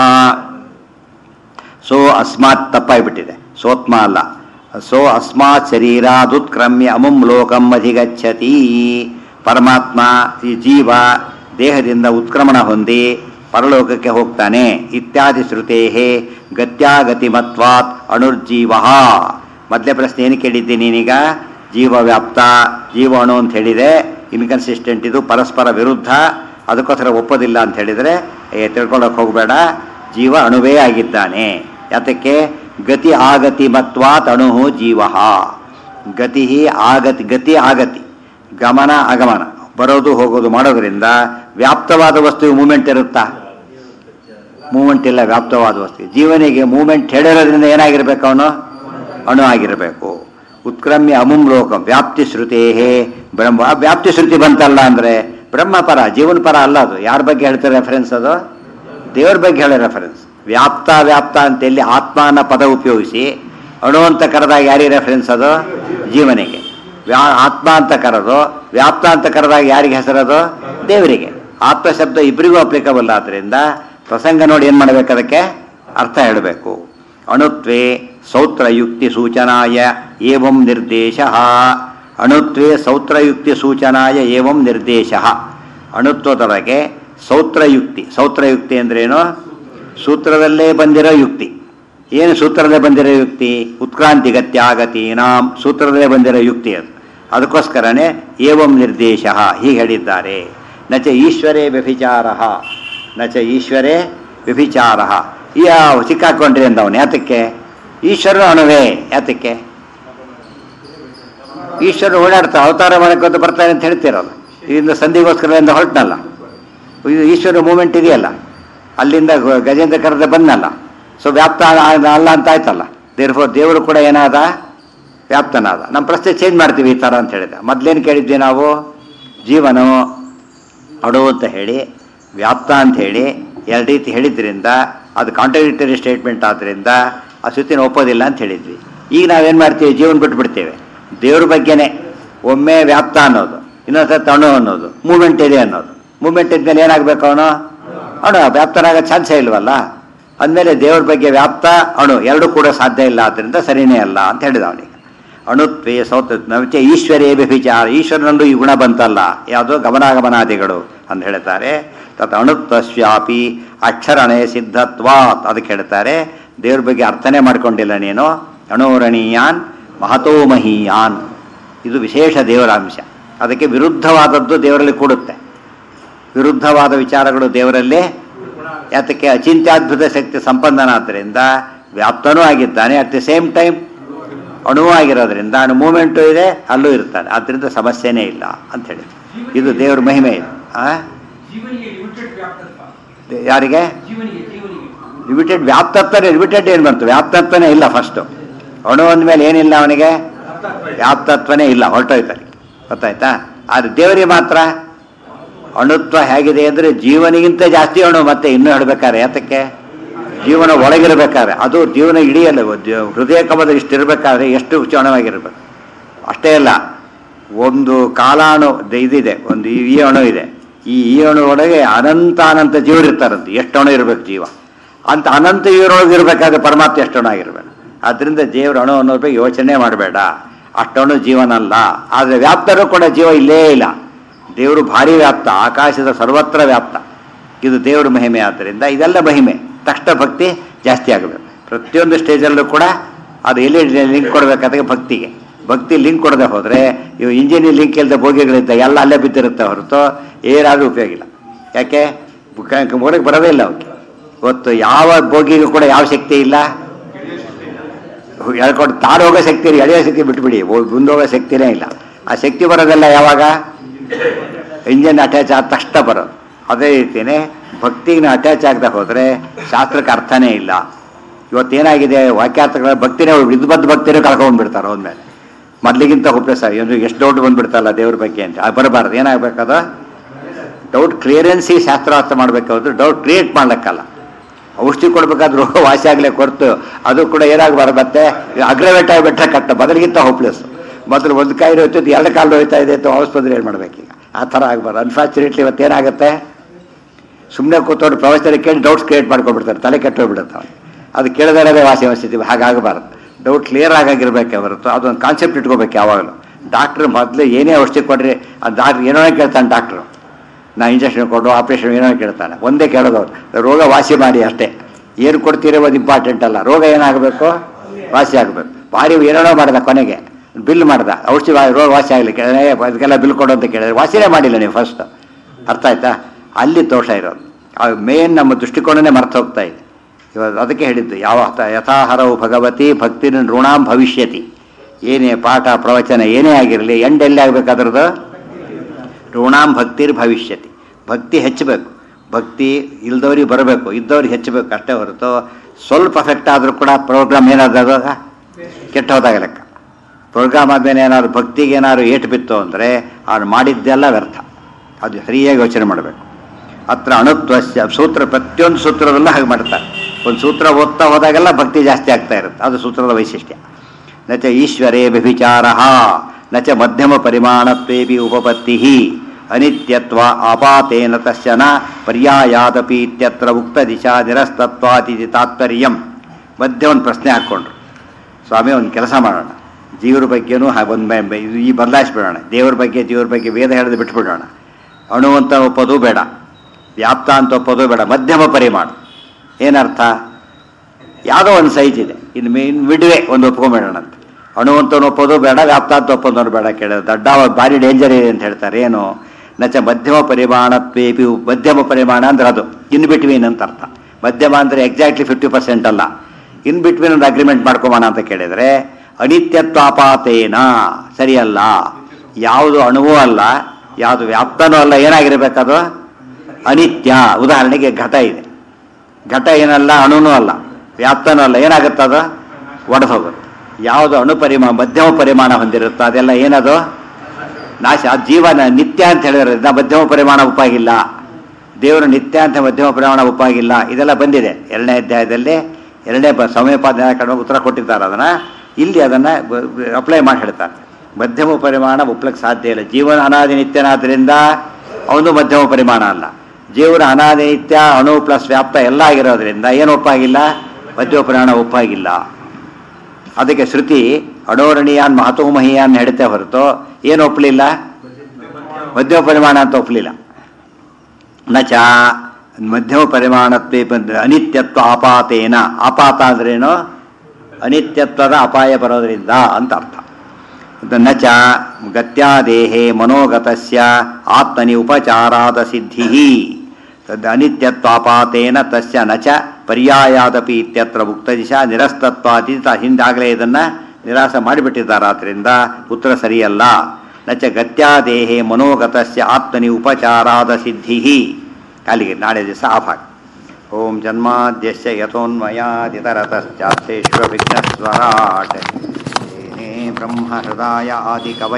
ಸೋ ಅಸ್ಮಾತ್ ತಪ್ಪಾಗ್ಬಿಟ್ಟಿದೆ ಸೋತ್ಮ ಅಲ್ಲ ಸೋ ಅಸ್ಮಾತ್ ಶರೀರಾದುತ್ಕ್ರಮ್ಯ ಅಮುಂ ಲೋಕಂ ಅಧಿಗಚ್ಚತಿ ಪರಮಾತ್ಮ ಈ ಜೀವ ದೇಹದಿಂದ ಉತ್ಕ್ರಮಣ ಹೊಂದಿ ಪರಲೋಕಕ್ಕೆ ಹೋಗ್ತಾನೆ ಇತ್ಯಾದಿ ಶ್ರುತೇ ಗತ್ಯಾಗತಿಮತ್ವಾತ್ ಅಣುರ್ಜೀವ ಮೊದಲೇ ಪ್ರಶ್ನೆ ಏನು ಕೇಳಿದ್ದೀನಿ ನೀನೀಗ ಜೀವ ವ್ಯಾಪ್ತ ಜೀವ ಅಣು ಅಂತ ಹೇಳಿದೆ ಇನ್ಕನ್ಸಿಸ್ಟೆಂಟ್ ಇದು ಪರಸ್ಪರ ವಿರುದ್ಧ ಅದಕ್ಕೋಸ್ಕರ ಒಪ್ಪೋದಿಲ್ಲ ಅಂತ ಹೇಳಿದರೆ ಏ ತಿಳ್ಕೊಳ್ಳೋಕೆ ಹೋಗಬೇಡ ಜೀವ ಅಣುವೇ ಆಗಿದ್ದಾನೆ ಯಾತಕ್ಕೆ ಗತಿ ಆಗತಿ ಮತ್ವಾತ್ ಅಣು ಜೀವ ಗತಿ ಆಗತಿ ಗತಿ ಆಗತಿ ಗಮನ ಆಗಮನ ಬರೋದು ಹೋಗೋದು ಮಾಡೋದ್ರಿಂದ ವ್ಯಾಪ್ತವಾದ ವಸ್ತುವಿಗೆ ಮೂಮೆಂಟ್ ಇರುತ್ತಾ ಮೂಮೆಂಟ್ ಇಲ್ಲ ವ್ಯಾಪ್ತವಾದ ವಸ್ತು ಜೀವನಿಗೆ ಮೂಮೆಂಟ್ ಹೇಳಿರೋದ್ರಿಂದ ಏನಾಗಿರ್ಬೇಕು ಅವನು ಅಣು ಆಗಿರಬೇಕು ಉತ್ಕ್ರಮ್ಯ ಅಮುಂ ಲೋಕಂ ವ್ಯಾಪ್ತಿ ಶ್ರುತೇ ಬ್ರಹ್ಮ ವ್ಯಾಪ್ತಿ ಶ್ರುತಿ ಬಂತಲ್ಲ ಅಂದ್ರೆ ಬ್ರಹ್ಮ ಪರ ಜೀವನ ಪರ ಅಲ್ಲ ಅದು ಯಾರ ಬಗ್ಗೆ ಹೇಳ್ತಾರೆ ರೆಫರೆನ್ಸ್ ಅದು ದೇವ್ರ ಬಗ್ಗೆ ಹೇಳೋ ರೆಫರೆನ್ಸ್ ವ್ಯಾಪ್ತ ವ್ಯಾಪ್ತ ಅಂತ ಎಲ್ಲಿ ಆತ್ಮ ಅನ್ನೋ ಪದ ಉಪಯೋಗಿಸಿ ಅಣು ಅಂತ ಕರೆದಾಗ ಯಾರಿಗೆ ರೆಫರೆನ್ಸ್ ಅದು ಜೀವನಿಗೆ ವ್ಯಾ ಆತ್ಮ ಅಂತ ಕರೆದು ವ್ಯಾಪ್ತ ಅಂತ ಕರೆದಾಗ ಯಾರಿಗೆ ಹೆಸರದು ದೇವರಿಗೆ ಆತ್ಮ ಶಬ್ದ ಇಬ್ಬರಿಗೂ ಅಪ್ಲಿಕಬಲ್ ಆದ್ರಿಂದ ಪ್ರಸಂಗ ನೋಡಿ ಏನು ಮಾಡಬೇಕು ಅದಕ್ಕೆ ಅರ್ಥ ಹೇಳಬೇಕು ಅಣುತ್ವೇ ಸೌತ್ರಯುಕ್ತಿ ಸೂಚನಾಯ ಏವಂ ನಿರ್ದೇಶ ಅಣುತ್ವೇ ಸೌತ್ರಯುಕ್ತಿ ಸೂಚನಾಯ ಏವಂ ನಿರ್ದೇಶ ಅಣುತ್ವದೊಳಗೆ ಸೌತ್ರಯುಕ್ತಿ ಸೌತ್ರಯುಕ್ತಿ ಅಂದ್ರೇನು ಸೂತ್ರದಲ್ಲೇ ಬಂದಿರೋ ಯುಕ್ತಿ ಏನು ಸೂತ್ರದಲ್ಲೇ ಬಂದಿರೋ ಯುಕ್ತಿ ಉತ್ಕ್ರಾಂತಿ ಗತ್ಯಾಗತಿ ನಾಂ ಸೂತ್ರದಲ್ಲೇ ಬಂದಿರೋ ಯುಕ್ತಿ ಅದು ಅದಕ್ಕೋಸ್ಕರನೇ ಏವಂ ನಿರ್ದೇಶ ಹೀಗೆ ಹೇಳಿದ್ದಾರೆ ನಚ ಈಶ್ವರೇ ವ್ಯಭಿಚಾರ ನಚ ಈಶ್ವರೇ ವ್ಯಭಿಚಾರ ಯಾವ ಸಿಕ್ಕಾಕೊಂಡ್ರಿ ಅಂದವನು ಯಾತಕ್ಕೆ ಈಶ್ವರನು ಅಣುವೇ ಯಾತಕ್ಕೆ ಈಶ್ವರನು ಓಡಾಡ್ತಾ ಅವತಾರ ಮಾಡಕ್ಕೆ ಬರ್ತಾನೆ ಅಂತ ಹೇಳ್ತಿರಲ್ಲ ಇದರಿಂದ ಸಂಧಿಗೋಸ್ಕರದಿಂದ ಹೊರಟ್ನಲ್ಲ ಇದು ಈಶ್ವರ ಮೂಮೆಂಟ್ ಇದೆಯಲ್ಲ ಅಲ್ಲಿಂದ ಗ- ಗಜೇಂದ್ರ ಕರೆದ ಬಂದಲ್ಲ ಸೊ ವ್ಯಾಪ್ತ ಅಲ್ಲ ಅಲ್ಲ ಅಂತ ಆಯ್ತಲ್ಲ ದೇವ್ರ ದೇವರು ಕೂಡ ಏನಾದ ವ್ಯಾಪ್ತನಾದ ನಮ್ಮ ಪ್ರಶ್ನೆ ಚೇಂಜ್ ಮಾಡ್ತೀವಿ ಈ ಥರ ಅಂತ ಹೇಳಿದ ಮೊದ್ಲೇನು ಕೇಳಿದ್ವಿ ನಾವು ಜೀವನು ಅಡು ಅಂತ ಹೇಳಿ ವ್ಯಾಪ್ತ ಅಂತ ಹೇಳಿ ಎರಡು ರೀತಿ ಹೇಳಿದ್ರಿಂದ ಅದು ಕಾಂಟ್ರಡಿಕ್ಟರಿ ಸ್ಟೇಟ್ಮೆಂಟ್ ಆದ್ದರಿಂದ ಆ ಸುತ್ತಿನ ಒಪ್ಪೋದಿಲ್ಲ ಅಂತ ಹೇಳಿದ್ವಿ ಈಗ ನಾವೇನು ಮಾಡ್ತೀವಿ ಜೀವನ ಬಿಟ್ಬಿಡ್ತೇವೆ ದೇವ್ರ ಬಗ್ಗೆನೇ ಒಮ್ಮೆ ವ್ಯಾಪ್ತ ಅನ್ನೋದು ಇನ್ನೊಂದ್ಸತಿ ಅಣು ಅನ್ನೋದು ಮೂಮೆಂಟ್ ಇದೆ ಅನ್ನೋದು ಮೂಮೆಂಟ್ ಇದ್ಮೇಲೆ ಏನಾಗಬೇಕು ಅವನು ಅಣು ವ್ಯಾಪ್ತನಾಗೋ ಚಾನ್ಸೇ ಇಲ್ವಲ್ಲ ಅಂದಮೇಲೆ ದೇವ್ರ ಬಗ್ಗೆ ವ್ಯಾಪ್ತ ಅಣು ಎರಡೂ ಕೂಡ ಸಾಧ್ಯ ಇಲ್ಲ ಆದ್ದರಿಂದ ಸರಿನೇ ಅಲ್ಲ ಅಂತ ಹೇಳಿದ ಅವನಿಗೆ ಅಣುತ್ವೇ ಸೌತ ನವಚೆ ಈಶ್ವರೇ ವ್ಯಭಿಚಾರ ಈಶ್ವರನಲ್ಲೂ ಈ ಗುಣ ಬಂತಲ್ಲ ಯಾವುದೋ ಗಮನಾಗಮನಾದಿಗಳು ಅಂತ ಹೇಳ್ತಾರೆ ತತ್ ಅಣುತ್ವಸ್ಯಾಪಿ ಅಕ್ಷರಣೆ ಸಿದ್ಧತ್ವಾತ್ ಅದಕ್ಕೆ ಹೇಳ್ತಾರೆ ದೇವ್ರ ಬಗ್ಗೆ ಅರ್ಥನೆ ಮಾಡ್ಕೊಂಡಿಲ್ಲ ನೀನು ಅಣೋರಣೀಯಾನ್ ಮಹತೋ ಮಹೀಯಾನ್ ಇದು ವಿಶೇಷ ದೇವರ ಅಂಶ ಅದಕ್ಕೆ ವಿರುದ್ಧವಾದದ್ದು ದೇವರಲ್ಲಿ ಕೂಡುತ್ತೆ ವಿರುದ್ಧವಾದ ವಿಚಾರಗಳು ದೇವರಲ್ಲಿ ಯಾತಕ್ಕೆ ಅಚಿಂತ್ಯಾದ್ಭುತ ಶಕ್ತಿ ಸಂಪನ್ನನಾದ್ದರಿಂದ ವ್ಯಾಪ್ತನೂ ಆಗಿದ್ದಾನೆ ಅಟ್ ದಿ ಸೇಮ್ ಟೈಮ್ ಅಣುವು ಆಗಿರೋದ್ರಿಂದ ಅವನು ಮೂಮೆಂಟು ಇದೆ ಅಲ್ಲೂ ಇರ್ತಾನೆ ಆದ್ದರಿಂದ ಸಮಸ್ಯೆನೇ ಇಲ್ಲ ಅಂತ ಹೇಳಿ ಇದು ದೇವ್ರ ಮಹಿಮೆ ಇದು ಆ? ಜೀವನಿಗೆ ಲಿಮಿಟೆಡ್ ವ್ಯಾಪ್ತತ್ವ ದೇ- ಯಾರಿಗೆ ಜೀವನಿಗೆ ಜೀವನಿಗೆ ಲಿಮಿಟೆಡ್ ವ್ಯಾಪ್ತತ್ವನೇ ಲಿಮಿಟೆಡ್ ಏನು ಬಂತು ವ್ಯಾಪ್ತತ್ವನೇ ಇಲ್ಲ ಫಸ್ಟು ಅಣು ಅಂದಮೇಲೆ ಏನಿಲ್ಲ ಅವನಿಗೆ ವ್ಯಾಪ್ತತ್ವನೇ ಇಲ್ಲ ಹೊರಟೋಯ್ತಾನೆ ಗೊತ್ತಾಯ್ತಾ ಆದರೆ ದೇವರಿಗೆ ಮಾತ್ರ ಅಣುತ್ವ ಹೇಗಿದೆ ಅಂದರೆ ಜೀವನಿಗಿಂತ ಜಾಸ್ತಿ ಅಣು ಮತ್ತೆ ಇನ್ನೂ ಹೇಳ್ಬೇಕಾದ್ರೆ ಯಾತಕ್ಕೆ ಜೀವನ ಒಳಗಿರ್ಬೇಕಾದ್ರೆ ಅದು ಜೀವನ ಇಡಿಯಲ್ಲ ಜ- ಹೃದಯ ಕಮದ ಇಷ್ಟು ಇರಬೇಕಾದ್ರೆ ಎಷ್ಟು ಕ್ಷಣವಾಗಿರ್ಬೇಕು ಅಷ್ಟೇ ಅಲ್ಲ ಒಂದು ಕಾಲಾಣು ದ- ಇದಿದೆ ಒಂದು ಈ ಈ ಅಣು ಇದೆ ಈ ಈ ಅಣು ಒಳಗೆ ಅನಂತ ಅನಂತ ಜೀವರಿರ್ತಾರಂತೆ ಎಷ್ಟು ಅಣು ಇರಬೇಕು ಜೀವ ಅಂತ ಅನಂತ ಇವರೊಳಗೆ ಇರಬೇಕಾದ್ರೆ ಪರಮಾತ್ಮ ಎಷ್ಟು ಅಣು ಆಗಿರ್ಬೇಕು ಆದ್ದರಿಂದ ದೇವರ ಅಣು ಅನ್ನೋದ್ರ ಬಗ್ಗೆ ಯೋಚನೆ ಮಾಡಬೇಡ ಅಷ್ಟಣು ಜೀವನ ಅಲ್ಲ ಆದರೆ ವ್ಯಾಪ್ತರೂ ಕೂಡ ಜೀವ ಇಲ್ಲೇ ಇಲ್ಲ ದೇವರು ಭಾರಿ ವ್ಯಾಪ್ತ ಆಕಾಶದ ಸರ್ವತ್ರ ವ್ಯಾಪ್ತ ಇದು ದೇವರ ಮಹಿಮೆ ಆದ್ದರಿಂದ ಇದೆಲ್ಲ ಮಹಿಮೆ ತಕ್ಷಣ ಭಕ್ತಿ ಜಾಸ್ತಿ ಆಗಬೇಕು ಪ್ರತಿಯೊಂದು ಸ್ಟೇಜಲ್ಲೂ ಕೂಡ ಅದು ಎಲ್ಲಿ ಲಿಂಕ್ ಕೊಡಬೇಕಾದ್ರೆ ಭಕ್ತಿಗೆ ಭಕ್ತಿ ಲಿಂಕ್ ಕೊಡದೆ ಹೋದರೆ ಇವು ಇಂಜಿನಿಯರ್ ಲಿಂಕ್ ಇಲ್ಲದೆ ಬೋಗಿಗಳಿದ್ದ ಎಲ್ಲ ಅಲ್ಲೇ ಬಿದ್ದಿರುತ್ತೆ ಹೊರತು ಏನಾದರೂ ಉಪಯೋಗ ಇಲ್ಲ ಯಾಕೆ ಒಳಗೆ ಬರೋದೇ ಇಲ್ಲ ಅವಕ್ಕೆ ಇವತ್ತು ಯಾವ ಬೋಗಿಗೂ ಕೂಡ ಯಾವ ಶಕ್ತಿ ಇಲ್ಲ ಹೇಳ್ಕೊಂಡು ತಾನು ಹೋಗೋ ಶಕ್ತಿ ಇಲ್ಲ, ಎಳೆಯೋ ಶಕ್ತಿ ಬಿಟ್ಬಿಡಿ ಹೋ- ಮುಂದೆ ಹೋಗೋ ಶಕ್ತಿನೇ ಇಲ್ಲ ಆ ಶಕ್ತಿ ಬರೋದೆಲ್ಲ ಯಾವಾಗ ಇಂಜಿನ್ ಅಟ್ಯಾಚ್ ಆದ ತಕ್ಷಣ ಬರೋದು ಅದೇ ರೀತಿಯೇ ಭಕ್ತಿಗೆ ಅಟ್ಯಾಚ್ ಆಗದೆ ಹೋದರೆ ಶಾಸ್ತ್ರಕ್ಕೆ ಅರ್ಥನೇ ಇಲ್ಲ ಇವತ್ತೇನಾಗಿದೆ ವಾಕ್ಯಾರ್ಥಗಳ ಭಕ್ತಿನೇ ಇದು ಬಂದು ಭಕ್ತಿನೇ ಕಳ್ಕೊಂಡ್ಬಿಡ್ತಾರೆ ಹೋದ್ಮೇಲೆ ಮೊದಲಿಗಿಂತ ಹುಪ್ಲೆಸ್ ಏನು ಎಷ್ಟು ಡೌಟ್ ಬಂದ್ಬಿಡ್ತಲ್ಲ ದೇವ್ರ ಬಗ್ಗೆ ಅಂತ ಅದು ಬರಬಾರ್ದು ಏನಾಗಬೇಕದು ಡೌಟ್ ಕ್ಲಿಯರೆನ್ಸಿ ಶಾಸ್ತ್ರಾರ್ಥ ಮಾಡಬೇಕಾದ್ರು ಡೌಟ್ ಕ್ರಿಯೇಟ್ ಮಾಡ್ಲಿಕ್ಕಲ್ಲ ಔಷಧಿ ಕೊಡ್ಬೇಕಾದ್ರೆ ರೋಗ ವಾಸಿ ಆಗ್ಲೇ ಕೊಡ್ತು ಅದು ಕೂಡ ಏನಾಗಬಾರ್ದು ಮತ್ತೆ ಅಗ್ರವೇಟ್ ಆಗಿಬಿಟ್ರೆ ಕಟ್ಟ ಬದಲಿಗಿಂತ ಹೋಪ್ಲೆಸ್ ಮೊದಲು ಒಂದು ಕಾಯಿ ಹೋಯ್ತು ಎರಡು ಕಾಲು ಹೋಯ್ತಾ ಇದೆ ಅಂತ ಆಸ್ಪತ್ರೆ ಏನು ಮಾಡ್ಬೇಕೀಗ ಆ ಥರ ಆಗಬಾರ್ದು ಅನ್ಫಾರ್ಚುನೇಟ್ಲಿ ಇವತ್ತೇನಾಗುತ್ತೆ ಸುಮ್ಮನೆ ಕೂತ್ಕೊಂಡು ಪ್ರವಚನ ಕೇಳಿ ಡೌಟ್ಸ್ ಕ್ರಿಯೇಟ್ ಮಾಡ್ಕೊಂಡ್ಬಿಡ್ತಾರೆ ತಲೆ ಕೆಟ್ಟೋಗ್ಬಿಡುತ್ತೆ ಅವ್ನಿಗೆ ಅದು ಕೇಳಿದರೆ ವಾಸಿ ಸ್ಥಿತಿ ಹಾಗಾಗಬಾರ್ದು ಡೌಟ್ ಕ್ಲಿಯರ್ ಆಗಾಗಿರ್ಬೇಕೆ ಹೊರತು ಅದೊಂದು ಕಾನ್ಸೆಪ್ಟ್ ಇಟ್ಕೋಬೇಕು ಯಾವಾಗಲೂ ಡಾಕ್ಟ್ರ್ ಮೊದಲು ಏನೇ ಔಷಧಿ ಕೊಡ್ರಿ ಆ ಡಾಕ್ಟ್ರ್ ಏನೋ ಕೇಳ್ತಾನೆ ಡಾಕ್ಟ್ರು ನಾ ಇಂಜೆಕ್ಷನ್ ಕೊಡು ಆಪ್ರೇಷನ್ ಏನೋ ಕೇಳ್ತಾನೆ ಒಂದೇ ಕೇಳೋದು ಅವ್ರು ರೋಗ ವಾಸಿ ಮಾಡಿ ಅಷ್ಟೇ ಏನು ಕೊಡ್ತೀರೋ ಅದು ಇಂಪಾರ್ಟೆಂಟ್ ಅಲ್ಲ ರೋಗ ಏನಾಗಬೇಕು ವಾಸಿ ಆಗಬೇಕು ಭಾರಿ ಏನೇನೋ ಮಾಡ್ದ ಕೊನೆಗೆ ಬಿಲ್ ಮಾಡ್ದ ಔಷಧಿ ವಾ- ರೋಗ ವಾಸಿ ಆಗಲಿಕ್ಕೆ ಅದಕ್ಕೆಲ್ಲ ಬಿಲ್ ಕೊಡು ಅಂತ ಕೇಳಿದ್ರೆ ವಾಸಿನೇ ಮಾಡಿಲ್ಲ ನೀವು ಫಸ್ಟ್ ಅರ್ಥ ಆಯ್ತಾ ಅಲ್ಲಿ ದೋಷ ಇರೋದು ಆ ಮೇನ್ ನಮ್ಮ ದೃಷ್ಟಿಕೋನನೇ ಮರ್ತು ಹೋಗ್ತಾ ಇದೆ ಇವಾಗ ಅದಕ್ಕೆ ಹೇಳಿದ್ದು ಯಾವ ತ- ಯಥಾಹರವು ಭಗವತಿ ಭಕ್ತಿ ಋಣಾಂ ಭವಿಷ್ಯತಿ ಏನೇ ಪಾಠ ಪ್ರವಚನ ಏನೇ ಆಗಿರಲಿ ಎಂಡ್ ಎಲ್ಲಿ ಆಗ್ಬೇಕು ಅದರದ್ದು ಋಣಾಂ ಭಕ್ತಿರ್ ಭವಿಷ್ಯತಿ ಭಕ್ತಿ ಹೆಚ್ಚಬೇಕು ಭಕ್ತಿ ಇಲ್ದವ್ರಿಗೆ ಬರಬೇಕು ಇದ್ದವ್ರಿಗೆ ಹೆಚ್ಚಬೇಕು ಅಷ್ಟೇ ಹೊರತು ಸ್ವಲ್ಪ ಎಫೆಕ್ಟ್ ಆದರೂ ಕೂಡ ಪ್ರೋಗ್ರಾಮ್ ಏನಾದಾಗ ಕೆಟ್ಟ ಹೋದಾಗ ಲೆಕ್ಕ ಪ್ರೋಗ್ರಾಮ್ ಆದ್ಮೇಲೆ ಏನಾದ್ರು ಭಕ್ತಿಗೆ ಏನಾದ್ರು ಏಟು ಬಿತ್ತು ಅಂದರೆ ಅವ್ನು ಮಾಡಿದ್ದೆಲ್ಲ ವ್ಯರ್ಥ ಅದು ಸರಿಯಾಗಿ ಯೋಚನೆ ಮಾಡಬೇಕು ಹತ್ರ ಅಣುತ್ವಸ್ಯ ಸೂತ್ರ ಪ್ರತಿಯೊಂದು ಸೂತ್ರದಲ್ಲೂ ಹಾಗೆ ಮಾಡ್ತಾರೆ ಒಂದು ಸೂತ್ರ ಓದ್ತಾ ಹೋದಾಗೆಲ್ಲ ಭಕ್ತಿ ಜಾಸ್ತಿ ಆಗ್ತಾ ಇರುತ್ತೆ ಅದು ಸೂತ್ರದ ವೈಶಿಷ್ಟ್ಯ ನಚ ಈಶ್ವರೇ ವ್ಯಭಿಚಾರ ನಚ ಮಧ್ಯಮ ಪರಿಮಾಣತ್ವೇಪಿ ಉಪಪತ್ತಿ ಅನಿತ್ಯತ್ವ ಆಪಾತೇನ ತಸ್ಯ ನ ಪರ್ಯಾಯಾದಪಿ ಇತ್ಯತ್ರ ಉಕ್ತ ದಿಶಾ ನಿರಸ್ತತ್ವಾದಿತಿ ತಾತ್ಪರ್ಯಂ ಮಧ್ಯೆ ಒಂದು ಪ್ರಶ್ನೆ ಹಾಕ್ಕೊಂಡ್ರು ಸ್ವಾಮಿ ಒಂದು ಕೆಲಸ ಮಾಡೋಣ ಜೀವರ ಬಗ್ಗೆನೂ ಹಾಗೆ ಒಂದು ಈ ಬದಲಾಯಿಸ್ಬಿಡೋಣ ದೇವ್ರ ಬಗ್ಗೆ ಜೀವರ ಬಗ್ಗೆ ವೇದ ಹೇಳಿದ್ರೆ ಬಿಟ್ಬಿಡೋಣ ಅಣು ಅಂತ ಒಪ್ಪೋದು ಬೇಡ ವ್ಯಾಪ್ತ ಅಂತ ಒಪ್ಪೋದು ಬೇಡ ಮಧ್ಯಮ ಪರಿಮಾಣ ಏನರ್ಥ ಯಾವುದೋ ಒಂದು ಸೈಜ್ ಇದೆ ಇನ್ನು ಮೀನ್ ಮಿಡ್ವೆ ಒಂದು ಒಪ್ಕೊಂಬೇಡೋಣ ಅಂತ ಅಣು ಅಂತ ಒಪ್ಪೋದು ಬೇಡ ವ್ಯಾಪ್ತ ಅಂತ ಒಪ್ಪೋದು ಬೇಡ ಕೇಳಿದ್ರೆ ದಡ್ಡ ಭಾರಿ ಡೇಂಜರ್ ಇದೆ ಅಂತ ಹೇಳ್ತಾರೆ ಏನು ನಚ ಮಧ್ಯಮ ಪರಿಮಾಣತ್ವೇಪಿ ಮಧ್ಯಮ ಪರಿಮಾಣ ಅಂದ್ರೆ ಅದು ಇನ್ ಬಿಟ್ವೀನ್ ಅಂತ ಅರ್ಥ ಮಧ್ಯಮ ಅಂದರೆ ಎಕ್ಸಾಕ್ಟ್ಲಿ ಫಿಫ್ಟಿ ಪರ್ಸೆಂಟ್ ಅಲ್ಲ ಇನ್ ಬಿಟ್ವೀನ್ ಒಂದು ಅಗ್ರಿಮೆಂಟ್ ಮಾಡ್ಕೊಬೋಣ ಅಂತ ಕೇಳಿದರೆ ಅನಿತ್ಯತ್ವಾಪಾತೇನ ಸರಿಯಲ್ಲ ಯಾವುದು ಅಣುವೂ ಅಲ್ಲ ಯಾವುದು ವ್ಯಾಪ್ತನೂ ಅಲ್ಲ ಏನಾಗಿರ್ಬೇಕದು ಅನಿತ್ಯ ಉದಾಹರಣೆಗೆ ಘಟ ಇದೆ ಘಟ ಏನಲ್ಲ ಅಣುನೂ ಅಲ್ಲ ವ್ಯಾಪ್ತನೂ ಅಲ್ಲ ಏನಾಗುತ್ತದು ಒಡೆದು ಹೋಗುತ್ತೆ ಯಾವುದು ಅಣು ಪರಿಮಾಣ ಮಧ್ಯಮ ಪರಿಮಾಣ ಹೊಂದಿರುತ್ತೋ ಅದೆಲ್ಲ ಏನದು ನಾಶ ಆ ಜೀವನ ನಿತ್ಯ ಅಂತ ಹೇಳಿದ್ರಿಂದ ಮಧ್ಯಮ ಪರಿಮಾಣ ಉಪ್ಪಾಗಿಲ್ಲ ದೇವರು ನಿತ್ಯ ಅಂತ ಮಧ್ಯಮ ಪರಿಮಾಣ ಉಪ್ಪಾಗಿಲ್ಲ ಇದೆಲ್ಲ ಬಂದಿದೆ ಎರಡನೇ ಅಧ್ಯಾಯದಲ್ಲಿ ಎರಡನೇ ಬ ಸಮಯಪಾದ ಕಡಿಮೆ ಉತ್ತರ ಕೊಟ್ಟಿದ್ದಾರೆ ಅದನ್ನು ಇಲ್ಲಿ ಅದನ್ನು ಅಪ್ಲೈ ಮಾಡಿ ಹೇಳ್ತಾರೆ ಮಧ್ಯಮ ಪರಿಮಾಣ ಒಪ್ಲಕ್ಕೆ ಸಾಧ್ಯ ಇಲ್ಲ ಜೀವನ ಅನಾದಿ ನಿತ್ಯನಾದ್ರಿಂದ ಅವನು ಮಧ್ಯಮ ಪರಿಮಾಣ ಅಲ್ಲ ಜೀವನ ಅನಾದಿ ನಿತ್ಯ ಅಣು ಪ್ಲಸ್ ವ್ಯಾಪ್ತ ಎಲ್ಲ ಆಗಿರೋದ್ರಿಂದ ಏನು ಒಪ್ಪಾಗಿಲ್ಲ ಮಧ್ಯಮ ಪರಿಮಾಣ ಒಪ್ಪಾಗಿಲ್ಲ ಅದಕ್ಕೆ ಶ್ರುತಿ ಅಡೋರಣೀಯಾನ್ ಮಹತೋಮಹಿಯಾನ್ ಹೇಳ್ತೇ ಹೊರತು ಏನು ಒಪ್ಪಲಿಲ್ಲ ಮಧ್ಯಮ ಪರಿಮಾಣ ಅಂತ ಒಪ್ಪಲಿಲ್ಲ ನಚ ಮಧ್ಯಮ ಪರಿಮಾಣತ್ವೇ ಬಂದ್ರೆ ಅನಿತ್ಯತ್ವ ಆಪಾತೇನ ಆಪಾತ ಅಂದ್ರೇನು ಅನಿತ್ಯತ್ವದ ಅಪಾಯ ಬರೋದ್ರಿಂದ ಅಂತ ಅರ್ಥ ಅದು ನಚ ಗತ್ಯಾದೇಹೇ ಮನೋಗತಸ್ಯ ಆತ್ಮನಿ ಉಪಚಾರಾದ ಸಿದ್ಧಿ ತದ್ ಅನಿತ್ಯತ್ವಾಪಾತೇನ ತಸ್ಯ ನಚ ಪರ್ಯಾಯಾದಪಿ ಇತ್ಯತ್ರ ಉಕ್ತದಿಶ ನಿರಸ್ತತ್ವಾದಿ ತ- ಹಿಂದಾಗಲೇ ಇದನ್ನು ನಿರಾಸ ಮಾಡಿಬಿಟ್ಟಿದ್ದಾರೆ ಆದ್ದರಿಂದ ಉತ್ತರ ಸರಿಯಲ್ಲ ನಚ ಗತ್ಯಾದೇಹೇ ಮನೋಗತಸ್ಯ ಆತ್ಮನಿ ಉಪಚಾರಾದ ಸಿದ್ಧಿ ಅಲ್ಲಿಗೆ ನಾಳೆ ದಿವಸ ಆ ಭಾಗ ಓಂ ಜನ್ಮಾದ್ಯಸ್ಯ ಯಥೋನ್ಮಯಾದಿತರತಶ್ಚಾರ್ಥೇಶ್ವ ವಿಘ್ನಸ್ವರಾಟ್ ಬ್ರಹ್ಮ ಹೃದಯ ಆದಿ ಕವೈ